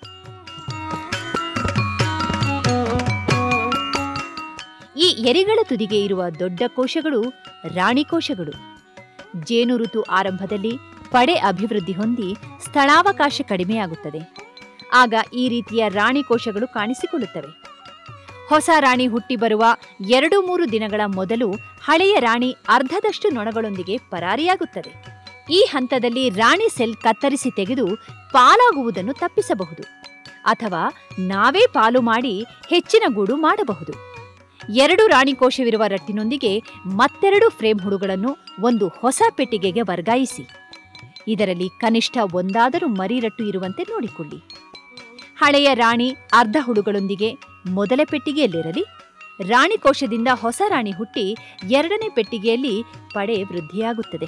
ಈ ಎರೆಗಳ ತುದಿಗೆ ಇರುವ ದೊಡ್ಡ ಕೋಶಗಳು ರಾಣಿ ಕೋಶಗಳು ಜೇನು ಋತು ಆರಂಭದಲ್ಲಿ ಪಡೆ ಅಭಿವೃದ್ಧಿ ಹೊಂದಿ ಸ್ಥಳಾವಕಾಶ ಕಡಿಮೆಯಾಗುತ್ತದೆ ಆಗ ಈ ರೀತಿಯ ರಾಣಿ ಕೋಶಗಳು ಕಾಣಿಸಿಕೊಳ್ಳುತ್ತವೆ ಹೊಸ ರಾಣಿ ಹುಟ್ಟಿ ಬರುವ ಎರಡು ಮೂರು ದಿನಗಳ ಮೊದಲು ಹಳೆಯ ರಾಣಿ ಅರ್ಧದಷ್ಟು ನೊಣಗಳೊಂದಿಗೆ ಪರಾರಿಯಾಗುತ್ತದೆ ಈ ಹಂತದಲ್ಲಿ ರಾಣಿ ಸೆಲ್ ಕತ್ತರಿಸಿ ತೆಗೆದು ಪಾಲಾಗುವುದನ್ನು ತಪ್ಪಿಸಬಹುದು ಅಥವಾ ನಾವೇ ಪಾಲು ಮಾಡಿ ಹೆಚ್ಚಿನ ಗೂಡು ಮಾಡಬಹುದು ಎರಡು ರಾಣಿ ಕೋಶವಿರುವ ರಟ್ಟಿನೊಂದಿಗೆ ಮತ್ತೆರಡು ಫ್ರೇಮ್ ಹುಳುಗಳನ್ನು ಒಂದು ಹೊಸ ಪೆಟ್ಟಿಗೆಗೆ ವರ್ಗಾಯಿಸಿ ಇದರಲ್ಲಿ ಕನಿಷ್ಠ ಒಂದಾದರೂ ಮರಿರಟ್ಟು ಇರುವಂತೆ ನೋಡಿಕೊಳ್ಳಿ ಹಳೆಯ ರಾಣಿ ಅರ್ಧ ಹುಳುಗಳೊಂದಿಗೆ ಮೊದಲ ಪೆಟ್ಟಿಗೆಯಲ್ಲಿರಲಿ ರಾಣಿ ಕೋಶದಿಂದ ಹೊಸ ರಾಣಿ ಹುಟ್ಟಿ ಎರಡನೇ ಪೆಟ್ಟಿಗೆಯಲ್ಲಿ ಪಡೆ ವೃದ್ಧಿಯಾಗುತ್ತದೆ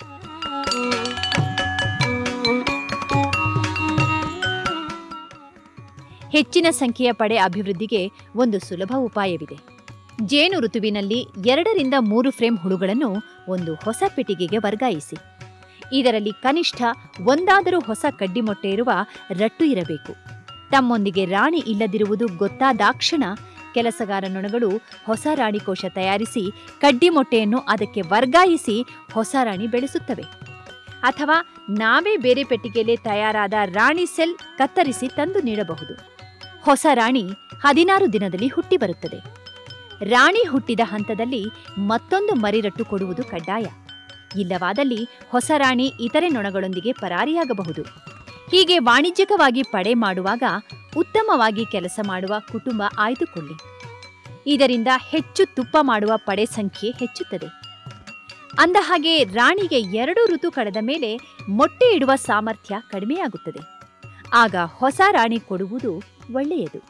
ಹೆಚ್ಚಿನ ಸಂಖ್ಯೆಯ ಪಡೆ ಅಭಿವೃದ್ಧಿಗೆ ಒಂದು ಸುಲಭ ಉಪಾಯವಿದೆ ಜೇನು ಋತುವಿನಲ್ಲಿ ಎರಡರಿಂದ ಮೂರು ಫ್ರೇಮ್ ಹುಳುಗಳನ್ನು ಒಂದು ಹೊಸ ಪೆಟ್ಟಿಗೆಗೆ ವರ್ಗಾಯಿಸಿ ಇದರಲ್ಲಿ ಕನಿಷ್ಠ ಒಂದಾದರೂ ಹೊಸ ಕಡ್ಡಿ ಮೊಟ್ಟೆ ಇರುವ ರಟ್ಟು ಇರಬೇಕು ತಮ್ಮೊಂದಿಗೆ ರಾಣಿ ಇಲ್ಲದಿರುವುದು ಗೊತ್ತಾದಾಕ್ಷಣ ಕೆಲಸಗಾರ ನೊಣಗಳು ಹೊಸ ರಾಣಿ ಕೋಶ ತಯಾರಿಸಿ ಕಡ್ಡಿ ಮೊಟ್ಟೆಯನ್ನು ಅದಕ್ಕೆ ವರ್ಗಾಯಿಸಿ ಹೊಸ ರಾಣಿ ಬೆಳೆಸುತ್ತವೆ ಅಥವಾ ನಾವೇ ಬೇರೆ ಪೆಟ್ಟಿಗೆಯಲ್ಲಿ ತಯಾರಾದ ರಾಣಿ ಸೆಲ್ ಕತ್ತರಿಸಿ ತಂದು ನೀಡಬಹುದು ಹೊಸ ರಾಣಿ ಹದಿನಾರು ದಿನದಲ್ಲಿ ಹುಟ್ಟಿ ಬರುತ್ತದೆ ರಾಣಿ ಹುಟ್ಟಿದ ಹಂತದಲ್ಲಿ ಮತ್ತೊಂದು ಮರಿರಟ್ಟು ಕೊಡುವುದು ಕಡ್ಡಾಯ ಇಲ್ಲವಾದಲ್ಲಿ ಹೊಸ ರಾಣಿ ಇತರೆ ನೊಣಗಳೊಂದಿಗೆ ಪರಾರಿಯಾಗಬಹುದು ಹೀಗೆ ವಾಣಿಜ್ಯಿಕವಾಗಿ ಪಡೆ ಮಾಡುವಾಗ ಉತ್ತಮವಾಗಿ ಕೆಲಸ ಮಾಡುವ ಕುಟುಂಬ ಆಯ್ದುಕೊಳ್ಳಿ ಇದರಿಂದ ಹೆಚ್ಚು ತುಪ್ಪ ಮಾಡುವ ಪಡೆ ಸಂಖ್ಯೆ ಹೆಚ್ಚುತ್ತದೆ ಅಂದ ಹಾಗೆ ರಾಣಿಗೆ ಎರಡು ಋತು ಕಳೆದ ಮೇಲೆ ಮೊಟ್ಟೆ ಇಡುವ ಸಾಮರ್ಥ್ಯ ಕಡಿಮೆಯಾಗುತ್ತದೆ ಆಗ ಹೊಸ ರಾಣಿ ಕೊಡುವುದು ಒಳ್ಳೆಯದು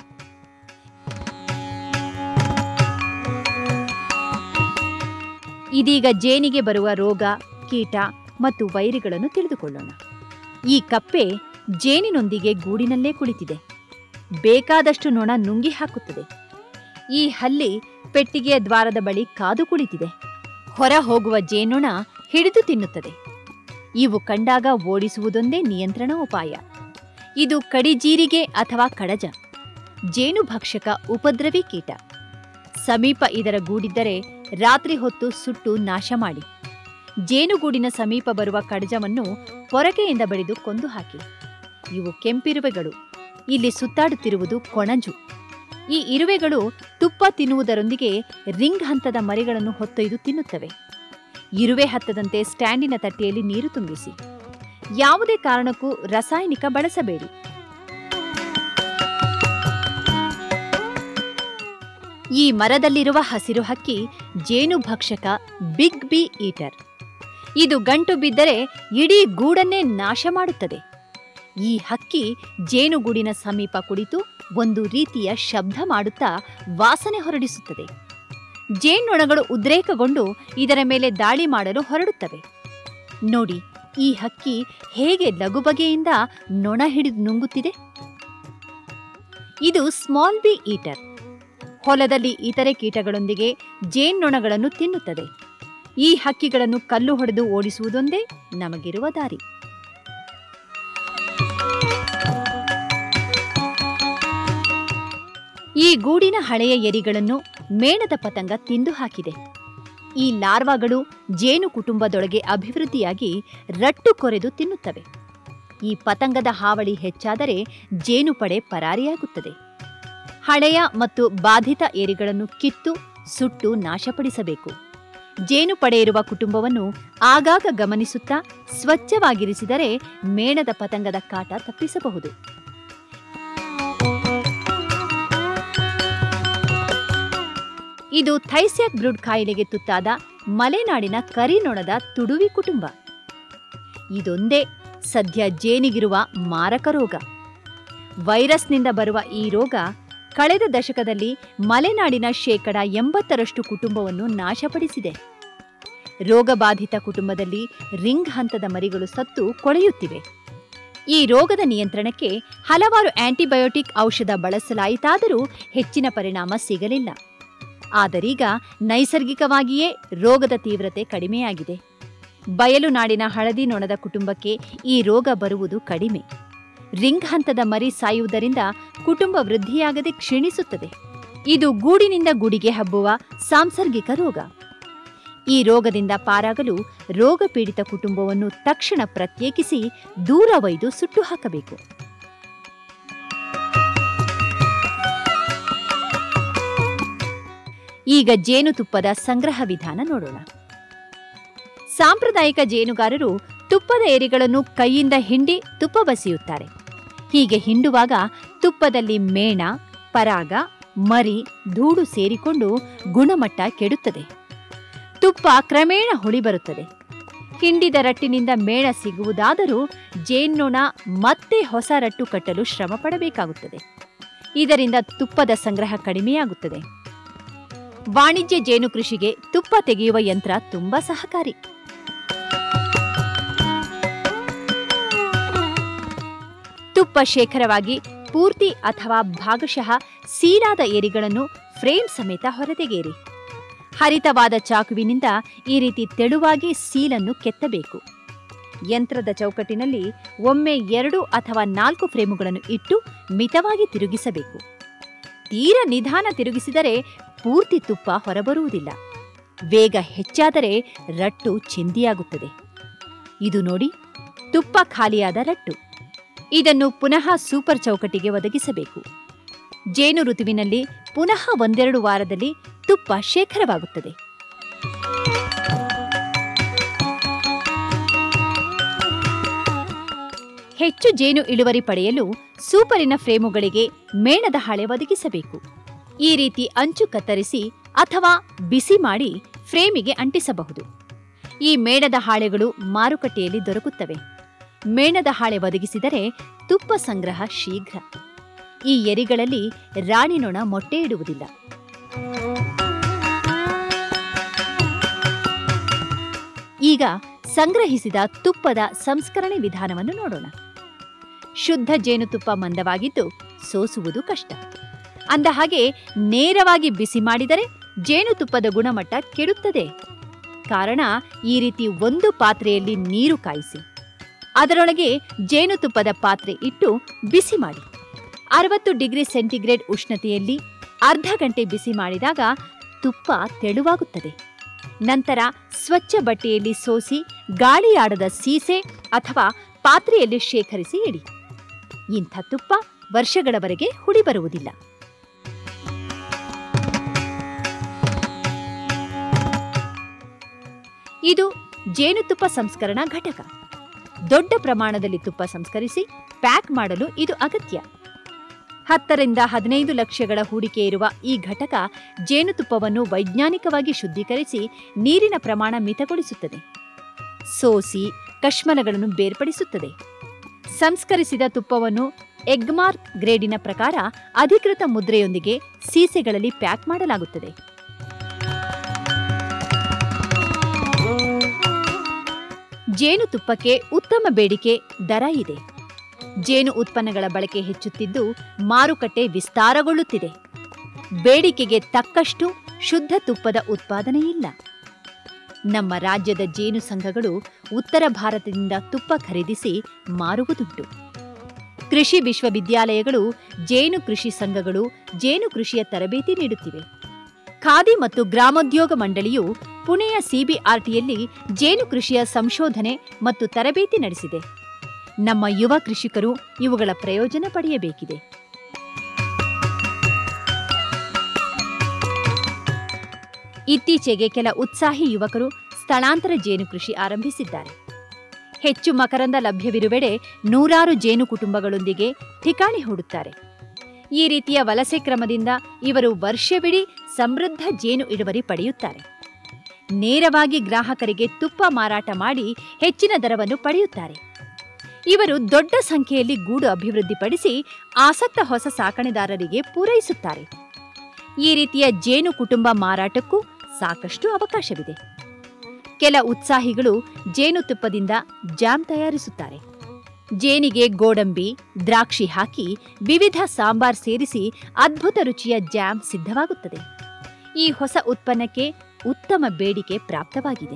ಇದೀಗ ಜೇನಿಗೆ ಬರುವ ರೋಗ ಕೀಟ ಮತ್ತು ವೈರಿಗಳನ್ನು ತಿಳಿದುಕೊಳ್ಳೋಣ ಈ ಕಪ್ಪೆ ಜೇನಿನೊಂದಿಗೆ ಗೂಡಿನಲ್ಲೇ ಕುಳಿತಿದೆ ಬೇಕಾದಷ್ಟು ನೊಣ ನುಂಗಿ ಹಾಕುತ್ತದೆ ಈ ಹಲ್ಲಿ ಪೆಟ್ಟಿಗೆಯ ದ್ವಾರದ ಬಳಿ ಕಾದು ಕುಳಿತಿದೆ ಹೊರ ಹೋಗುವ ಜೇನುಣ ಹಿಡಿದು ತಿನ್ನುತ್ತದೆ ಇವು ಕಂಡಾಗ ಓಡಿಸುವುದೊಂದೇ ನಿಯಂತ್ರಣ ಉಪಾಯ ಇದು ಕಡಿಜೀರಿಗೆ ಅಥವಾ ಕಡಜ ಜೇನು ಭಕ್ಷಕ ಉಪದ್ರವಿ ಕೀಟ ಸಮೀಪ ಇದರ ಗೂಡಿದ್ದರೆ ರಾತ್ರಿ ಹೊತ್ತು ಸುಟ್ಟು ನಾಶ ಮಾಡಿ ಜೇನುಗೂಡಿನ ಸಮೀಪ ಬರುವ ಕಡಜವನ್ನು ಪೊರಕೆಯಿಂದ ಬಡಿದು ಕೊಂದು ಹಾಕಿ ಇವು ಕೆಂಪಿರುವೆಗಳು ಇಲ್ಲಿ ಸುತ್ತಾಡುತ್ತಿರುವುದು ಕೊಣಂಜು ಈ ಇರುವೆಗಳು ತುಪ್ಪ ತಿನ್ನುವುದರೊಂದಿಗೆ ರಿಂಗ್ ಹಂತದ ಮರಿಗಳನ್ನು ಹೊತ್ತೊಯ್ದು ತಿನ್ನುತ್ತವೆ ಇರುವೆ ಹತ್ತದಂತೆ ಸ್ಟ್ಯಾಂಡಿನ ತಟ್ಟೆಯಲ್ಲಿ ನೀರು ತುಂಬಿಸಿ ಯಾವುದೇ ಕಾರಣಕ್ಕೂ ರಾಸಾಯನಿಕ ಬಳಸಬೇಡಿ ಈ ಮರದಲ್ಲಿರುವ ಹಸಿರು ಹಕ್ಕಿ ಜೇನು ಭಕ್ಷಕ ಬಿಗ್ ಬಿ ಈಟರ್ ಇದು ಗಂಟು ಬಿದ್ದರೆ ಇಡೀ ಗೂಡನ್ನೇ ನಾಶ ಮಾಡುತ್ತದೆ ಈ ಹಕ್ಕಿ ಜೇನುಗೂಡಿನ ಸಮೀಪ ಕುಳಿತು ಒಂದು ರೀತಿಯ ಶಬ್ದ ಮಾಡುತ್ತಾ ವಾಸನೆ ಹೊರಡಿಸುತ್ತದೆ ಜೇನ್ನೊಣಗಳು ಉದ್ರೇಕಗೊಂಡು ಇದರ ಮೇಲೆ ದಾಳಿ ಮಾಡಲು ಹೊರಡುತ್ತವೆ ನೋಡಿ ಈ ಹಕ್ಕಿ ಹೇಗೆ ಲಗುಬಗೆಯಿಂದ ನೊಣ ಹಿಡಿದು ನುಂಗುತ್ತಿದೆ ಇದು ಸ್ಮಾಲ್ ಬಿ ಈಟರ್ ಹೊಲದಲ್ಲಿ ಇತರೆ ಕೀಟಗಳೊಂದಿಗೆ ಜೇನ್ನೊಣಗಳನ್ನು ತಿನ್ನುತ್ತದೆ ಈ ಹಕ್ಕಿಗಳನ್ನು ಕಲ್ಲು ಹೊಡೆದು ಓಡಿಸುವುದೊಂದೇ ನಮಗಿರುವ ದಾರಿ ಈ ಗೂಡಿನ ಹಳೆಯ ಎರಿಗಳನ್ನು ಮೇಣದ ಪತಂಗ ತಿಂದು ಹಾಕಿದೆ ಈ ಲಾರ್ವಾಗಳು ಜೇನು ಕುಟುಂಬದೊಳಗೆ ಅಭಿವೃದ್ಧಿಯಾಗಿ ರಟ್ಟು ಕೊರೆದು ತಿನ್ನುತ್ತವೆ ಈ ಪತಂಗದ ಹಾವಳಿ ಹೆಚ್ಚಾದರೆ ಜೇನು ಪಡೆ ಪರಾರಿಯಾಗುತ್ತದೆ ಹಳೆಯ ಮತ್ತು ಬಾಧಿತ ಏರಿಗಳನ್ನು ಕಿತ್ತು ಸುಟ್ಟು ನಾಶಪಡಿಸಬೇಕು ಜೇನು ಪಡೆ ಇರುವ ಕುಟುಂಬವನ್ನು ಆಗಾಗ ಗಮನಿಸುತ್ತಾ ಸ್ವಚ್ಛವಾಗಿರಿಸಿದರೆ ಮೇಣದ ಪತಂಗದ ಕಾಟ ತಪ್ಪಿಸಬಹುದು ಇದು ಥೈಸ್ಯಾಕ್ ಬ್ರೂಡ್ ಕಾಯಿಲೆಗೆ ತುತ್ತಾದ ಮಲೆನಾಡಿನ ಕರಿನೊಣದ ತುಡುವಿ ಕುಟುಂಬ ಇದೊಂದೇ ಸದ್ಯ ಜೇನಿಗಿರುವ ಮಾರಕ ರೋಗ ವೈರಸ್ನಿಂದ ಬರುವ ಈ ರೋಗ ಕಳೆದ ದಶಕದಲ್ಲಿ ಮಲೆನಾಡಿನ ಶೇಕಡ ಎಂಬತ್ತರಷ್ಟು ಕುಟುಂಬವನ್ನು ನಾಶಪಡಿಸಿದೆ ರೋಗಬಾಧಿತ ಕುಟುಂಬದಲ್ಲಿ ರಿಂಗ್ ಹಂತದ ಮರಿಗಳು ಸತ್ತು ಕೊಳೆಯುತ್ತಿವೆ ಈ ರೋಗದ ನಿಯಂತ್ರಣಕ್ಕೆ ಹಲವಾರು ಆಂಟಿಬಯೋಟಿಕ್ ಔಷಧ ಬಳಸಲಾಯಿತಾದರೂ ಹೆಚ್ಚಿನ ಪರಿಣಾಮ ಸಿಗಲಿಲ್ಲ ಆದರೀಗ ನೈಸರ್ಗಿಕವಾಗಿಯೇ ರೋಗದ ತೀವ್ರತೆ ಕಡಿಮೆಯಾಗಿದೆ ಬಯಲು ನಾಡಿನ ಹಳದಿ ನೊಣದ ಕುಟುಂಬಕ್ಕೆ ಈ ರೋಗ ಬರುವುದು ಕಡಿಮೆ ರಿಂಗ್ ಹಂತದ ಮರಿ ಸಾಯುವುದರಿಂದ ಕುಟುಂಬ ವೃದ್ಧಿಯಾಗದೆ ಕ್ಷೀಣಿಸುತ್ತದೆ ಇದು ಗೂಡಿನಿಂದ ಗುಡಿಗೆ ಹಬ್ಬುವ ಸಾಂಸರ್ಗಿಕ ರೋಗ ಈ ರೋಗದಿಂದ ಪಾರಾಗಲು ರೋಗ ಪೀಡಿತ ಕುಟುಂಬವನ್ನು ತಕ್ಷಣ ಪ್ರತ್ಯೇಕಿಸಿ ದೂರ ಒಯ್ದು ಸುಟ್ಟು ಹಾಕಬೇಕು ಈಗ ಜೇನುತುಪ್ಪದ ಸಂಗ್ರಹ ವಿಧಾನ ನೋಡೋಣ ಸಾಂಪ್ರದಾಯಿಕ ಜೇನುಗಾರರು ತುಪ್ಪದ ಏರಿಗಳನ್ನು ಕೈಯಿಂದ ಹಿಂಡಿ ತುಪ್ಪ ಬಸಿಯುತ್ತಾರೆ ಹೀಗೆ ಹಿಂಡುವಾಗ ತುಪ್ಪದಲ್ಲಿ ಮೇಣ ಪರಾಗ ಮರಿ ಧೂಳು ಸೇರಿಕೊಂಡು ಗುಣಮಟ್ಟ ಕೆಡುತ್ತದೆ ತುಪ್ಪ ಕ್ರಮೇಣ ಹುಳಿ ಬರುತ್ತದೆ ಹಿಂಡಿದ ರಟ್ಟಿನಿಂದ ಮೇಣ ಸಿಗುವುದಾದರೂ ಜೇನ್ನೊಣ ಮತ್ತೆ ಹೊಸ ರಟ್ಟು ಕಟ್ಟಲು ಶ್ರಮ ಪಡಬೇಕಾಗುತ್ತದೆ ಇದರಿಂದ ತುಪ್ಪದ ಸಂಗ್ರಹ ಕಡಿಮೆಯಾಗುತ್ತದೆ ವಾಣಿಜ್ಯ ಜೇನು ಕೃಷಿಗೆ ತುಪ್ಪ ತೆಗೆಯುವ ಯಂತ್ರ ತುಂಬಾ ಸಹಕಾರಿ ತುಪ್ಪ ಶೇಖರವಾಗಿ ಪೂರ್ತಿ ಅಥವಾ ಭಾಗಶಃ ಸೀಲಾದ ಏರಿಗಳನ್ನು ಫ್ರೇಮ್ ಸಮೇತ ಹೊರತೆಗೆಯಿರಿ ಹರಿತವಾದ ಚಾಕುವಿನಿಂದ ಈ ರೀತಿ ತೆಳುವಾಗಿ ಸೀಲನ್ನು ಕೆತ್ತಬೇಕು ಯಂತ್ರದ ಚೌಕಟ್ಟಿನಲ್ಲಿ ಒಮ್ಮೆ ಎರಡು ಅಥವಾ ನಾಲ್ಕು ಫ್ರೇಮುಗಳನ್ನು ಇಟ್ಟು ಮಿತವಾಗಿ ತಿರುಗಿಸಬೇಕು ತೀರ ನಿಧಾನ ತಿರುಗಿಸಿದರೆ ಪೂರ್ತಿ ತುಪ್ಪ ಹೊರಬರುವುದಿಲ್ಲ ವೇಗ ಹೆಚ್ಚಾದರೆ ರಟ್ಟು ಚಿಂದಿಯಾಗುತ್ತದೆ ಇದು ನೋಡಿ ತುಪ್ಪ ಖಾಲಿಯಾದ ರಟ್ಟು ಇದನ್ನು ಪುನಃ ಸೂಪರ್ ಚೌಕಟ್ಟಿಗೆ ಒದಗಿಸಬೇಕು ಜೇನು ಋತುವಿನಲ್ಲಿ ಪುನಃ ಒಂದೆರಡು ವಾರದಲ್ಲಿ ತುಪ್ಪ ಶೇಖರವಾಗುತ್ತದೆ ಹೆಚ್ಚು ಜೇನು ಇಳುವರಿ ಪಡೆಯಲು ಸೂಪರಿನ ಫ್ರೇಮುಗಳಿಗೆ ಮೇಣದ ಹಾಳೆ ಒದಗಿಸಬೇಕು ಈ ರೀತಿ ಅಂಚು ಕತ್ತರಿಸಿ ಅಥವಾ ಬಿಸಿ ಮಾಡಿ ಫ್ರೇಮಿಗೆ ಅಂಟಿಸಬಹುದು ಈ ಮೇಣದ ಹಾಳೆಗಳು ಮಾರುಕಟ್ಟೆಯಲ್ಲಿ ದೊರಕುತ್ತವೆ ಮೇಣದ ಹಾಳೆ ಒದಗಿಸಿದರೆ ತುಪ್ಪ ಸಂಗ್ರಹ ಶೀಘ್ರ ಈ ಎರಿಗಳಲ್ಲಿ ರಾಣಿ ನೊಣ ಮೊಟ್ಟೆ ಇಡುವುದಿಲ್ಲ ಈಗ ಸಂಗ್ರಹಿಸಿದ ತುಪ್ಪದ ಸಂಸ್ಕರಣೆ ವಿಧಾನವನ್ನು ನೋಡೋಣ ಶುದ್ಧ ಜೇನುತುಪ್ಪ ಮಂದವಾಗಿದ್ದು ಸೋಸುವುದು ಕಷ್ಟ ಅಂದ ಹಾಗೆ ನೇರವಾಗಿ ಬಿಸಿ ಮಾಡಿದರೆ ಜೇನುತುಪ್ಪದ ಗುಣಮಟ್ಟ ಕೆಡುತ್ತದೆ ಕಾರಣ ಈ ರೀತಿ ಒಂದು ಪಾತ್ರೆಯಲ್ಲಿ ನೀರು ಕಾಯಿಸಿ ಅದರೊಳಗೆ ಜೇನುತುಪ್ಪದ ಪಾತ್ರೆ ಇಟ್ಟು ಬಿಸಿ ಮಾಡಿ ಅರವತ್ತು ಡಿಗ್ರಿ ಸೆಂಟಿಗ್ರೇಡ್ ಉಷ್ಣತೆಯಲ್ಲಿ ಅರ್ಧ ಗಂಟೆ ಬಿಸಿ ಮಾಡಿದಾಗ ತುಪ್ಪ ತೆಳುವಾಗುತ್ತದೆ ನಂತರ ಸ್ವಚ್ಛ ಬಟ್ಟೆಯಲ್ಲಿ ಸೋಸಿ ಗಾಳಿಯಾಡದ ಸೀಸೆ ಅಥವಾ ಪಾತ್ರೆಯಲ್ಲಿ ಶೇಖರಿಸಿ ಇಡಿ ಇಂಥ ತುಪ್ಪ ವರ್ಷಗಳವರೆಗೆ ಹುಳಿ ಬರುವುದಿಲ್ಲ ಇದು ಜೇನುತುಪ್ಪ ಸಂಸ್ಕರಣಾ ಘಟಕ ದೊಡ್ಡ ಪ್ರಮಾಣದಲ್ಲಿ ತುಪ್ಪ ಸಂಸ್ಕರಿಸಿ ಪ್ಯಾಕ್ ಮಾಡಲು ಇದು ಅಗತ್ಯ ಹತ್ತರಿಂದ ಹದಿನೈದು ಲಕ್ಷಗಳ ಹೂಡಿಕೆ ಇರುವ ಈ ಘಟಕ ಜೇನುತುಪ್ಪವನ್ನು ವೈಜ್ಞಾನಿಕವಾಗಿ ಶುದ್ಧೀಕರಿಸಿ ನೀರಿನ ಪ್ರಮಾಣ ಮಿತಗೊಳಿಸುತ್ತದೆ ಸೋಸಿ ಕಶ್ಮಲಗಳನ್ನು ಬೇರ್ಪಡಿಸುತ್ತದೆ ಸಂಸ್ಕರಿಸಿದ ತುಪ್ಪವನ್ನು ಎಗ್ಮಾರ್ಕ್ ಗ್ರೇಡಿನ ಪ್ರಕಾರ ಅಧಿಕೃತ ಮುದ್ರೆಯೊಂದಿಗೆ ಸೀಸೆಗಳಲ್ಲಿ ಪ್ಯಾಕ್ ಮಾಡಲಾಗುತ್ತದೆ ಜೇನುತುಪ್ಪಕ್ಕೆ ಉತ್ತಮ ಬೇಡಿಕೆ ದರ ಇದೆ ಜೇನು ಉತ್ಪನ್ನಗಳ ಬಳಕೆ ಹೆಚ್ಚುತ್ತಿದ್ದು ಮಾರುಕಟ್ಟೆ ವಿಸ್ತಾರಗೊಳ್ಳುತ್ತಿದೆ ಬೇಡಿಕೆಗೆ ತಕ್ಕಷ್ಟು ಶುದ್ಧ ತುಪ್ಪದ ಉತ್ಪಾದನೆ ಇಲ್ಲ ನಮ್ಮ ರಾಜ್ಯದ ಜೇನು ಸಂಘಗಳು ಉತ್ತರ ಭಾರತದಿಂದ ತುಪ್ಪ ಖರೀದಿಸಿ ಮಾರುವುದುಂಟು ಕೃಷಿ ವಿಶ್ವವಿದ್ಯಾಲಯಗಳು ಜೇನು ಕೃಷಿ ಸಂಘಗಳು ಜೇನು ಕೃಷಿಯ ತರಬೇತಿ ನೀಡುತ್ತಿವೆ ಖಾದಿ ಮತ್ತು ಗ್ರಾಮೋದ್ಯೋಗ ಮಂಡಳಿಯು ಪುಣೆಯ ಸಿಬಿಆರ್ಟಿಯಲ್ಲಿ ಜೇನು ಕೃಷಿಯ ಸಂಶೋಧನೆ ಮತ್ತು ತರಬೇತಿ ನಡೆಸಿದೆ ನಮ್ಮ ಯುವ ಕೃಷಿಕರು ಇವುಗಳ ಪ್ರಯೋಜನ ಪಡೆಯಬೇಕಿದೆ ಇತ್ತೀಚೆಗೆ ಕೆಲ ಉತ್ಸಾಹಿ ಯುವಕರು ಸ್ಥಳಾಂತರ ಜೇನು ಕೃಷಿ ಆರಂಭಿಸಿದ್ದಾರೆ ಹೆಚ್ಚು ಮಕರಂದ ಲಭ್ಯವಿರುವೆಡೆ ನೂರಾರು ಜೇನು ಕುಟುಂಬಗಳೊಂದಿಗೆ ठिकाಣಿ ಹೂಡುತ್ತಾರೆ ಈ ರೀತಿಯ ವಲಸೆ ಕ್ರಮದಿಂದ ಇವರು ವರ್ಷವಿಡೀ ಸಮೃದ್ಧ ಜೇನು ಇಳುವರಿ ಪಡೆಯುತ್ತಾರೆ ನೇರವಾಗಿ ಗ್ರಾಹಕರಿಗೆ ತುಪ್ಪ ಮಾರಾಟ ಮಾಡಿ ಹೆಚ್ಚಿನ ದರವನ್ನು ಪಡೆಯುತ್ತಾರೆ ಇವರು ದೊಡ್ಡ ಸಂಖ್ಯೆಯಲ್ಲಿ ಗೂಡು ಅಭಿವೃದ್ಧಿಪಡಿಸಿ ಆಸಕ್ತ ಹೊಸ ಸಾಕಣೆದಾರರಿಗೆ ಪೂರೈಸುತ್ತಾರೆ ಈ ರೀತಿಯ ಜೇನು ಕುಟುಂಬ ಮಾರಾಟಕ್ಕೂ ಸಾಕಷ್ಟು ಅವಕಾಶವಿದೆ ಕೆಲ ಉತ್ಸಾಹಿಗಳು ಜೇನುತುಪ್ಪದಿಂದ ಜಾಮ್ ತಯಾರಿಸುತ್ತಾರೆ ಜೇನಿಗೆ ಗೋಡಂಬಿ ದ್ರಾಕ್ಷಿ ಹಾಕಿ ವಿವಿಧ ಸಾಂಬಾರ್ ಸೇರಿಸಿ ಅದ್ಭುತ ರುಚಿಯ ಜಾಮ್ ಸಿದ್ಧವಾಗುತ್ತದೆ ಈ ಹೊಸ ಉತ್ಪನ್ನಕ್ಕೆ ಉತ್ತಮ ಬೇಡಿಕೆ ಪ್ರಾಪ್ತವಾಗಿದೆ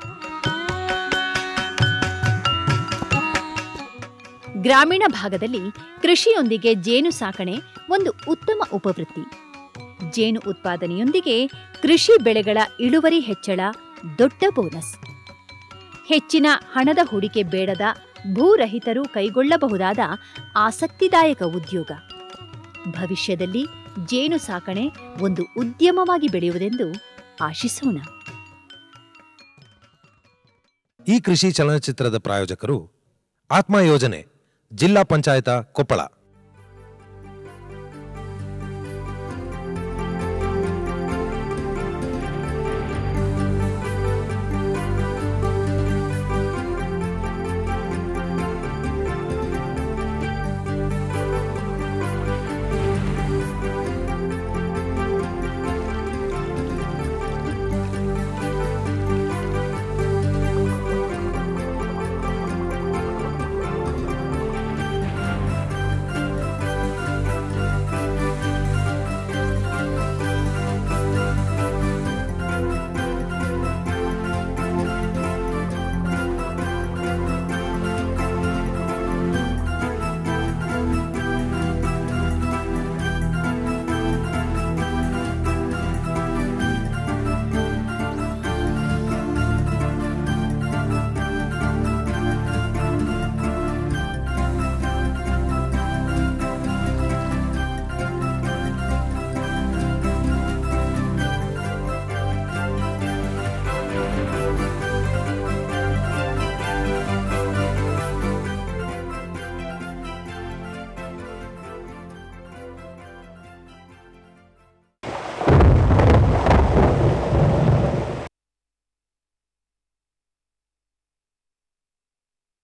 ಗ್ರಾಮೀಣ ಭಾಗದಲ್ಲಿ ಕೃಷಿಯೊಂದಿಗೆ ಜೇನು ಸಾಕಣೆ ಒಂದು ಉತ್ತಮ ಉಪವೃತ್ತಿ ಜೇನು ಉತ್ಪಾದನೆಯೊಂದಿಗೆ ಕೃಷಿ ಬೆಳೆಗಳ ಇಳುವರಿ ಹೆಚ್ಚಳ ದೊಡ್ಡ ಬೋನಸ್ ಹೆಚ್ಚಿನ ಹಣದ ಹೂಡಿಕೆ ಬೇಡದ ಭೂರಹಿತರು ಕೈಗೊಳ್ಳಬಹುದಾದ ಆಸಕ್ತಿದಾಯಕ ಉದ್ಯೋಗ ಭವಿಷ್ಯದಲ್ಲಿ ಜೇನು ಸಾಕಣೆ ಒಂದು ಉದ್ಯಮವಾಗಿ ಬೆಳೆಯುವುದೆಂದು ಆಶಿಸೋಣ ಈ ಕೃಷಿ ಚಲನಚಿತ್ರದ ಪ್ರಾಯೋಜಕರು ಆತ್ಮ ಯೋಜನೆ ಜಿಲ್ಲಾ ಪಂಚಾಯತ ಕೊಪ್ಪಳ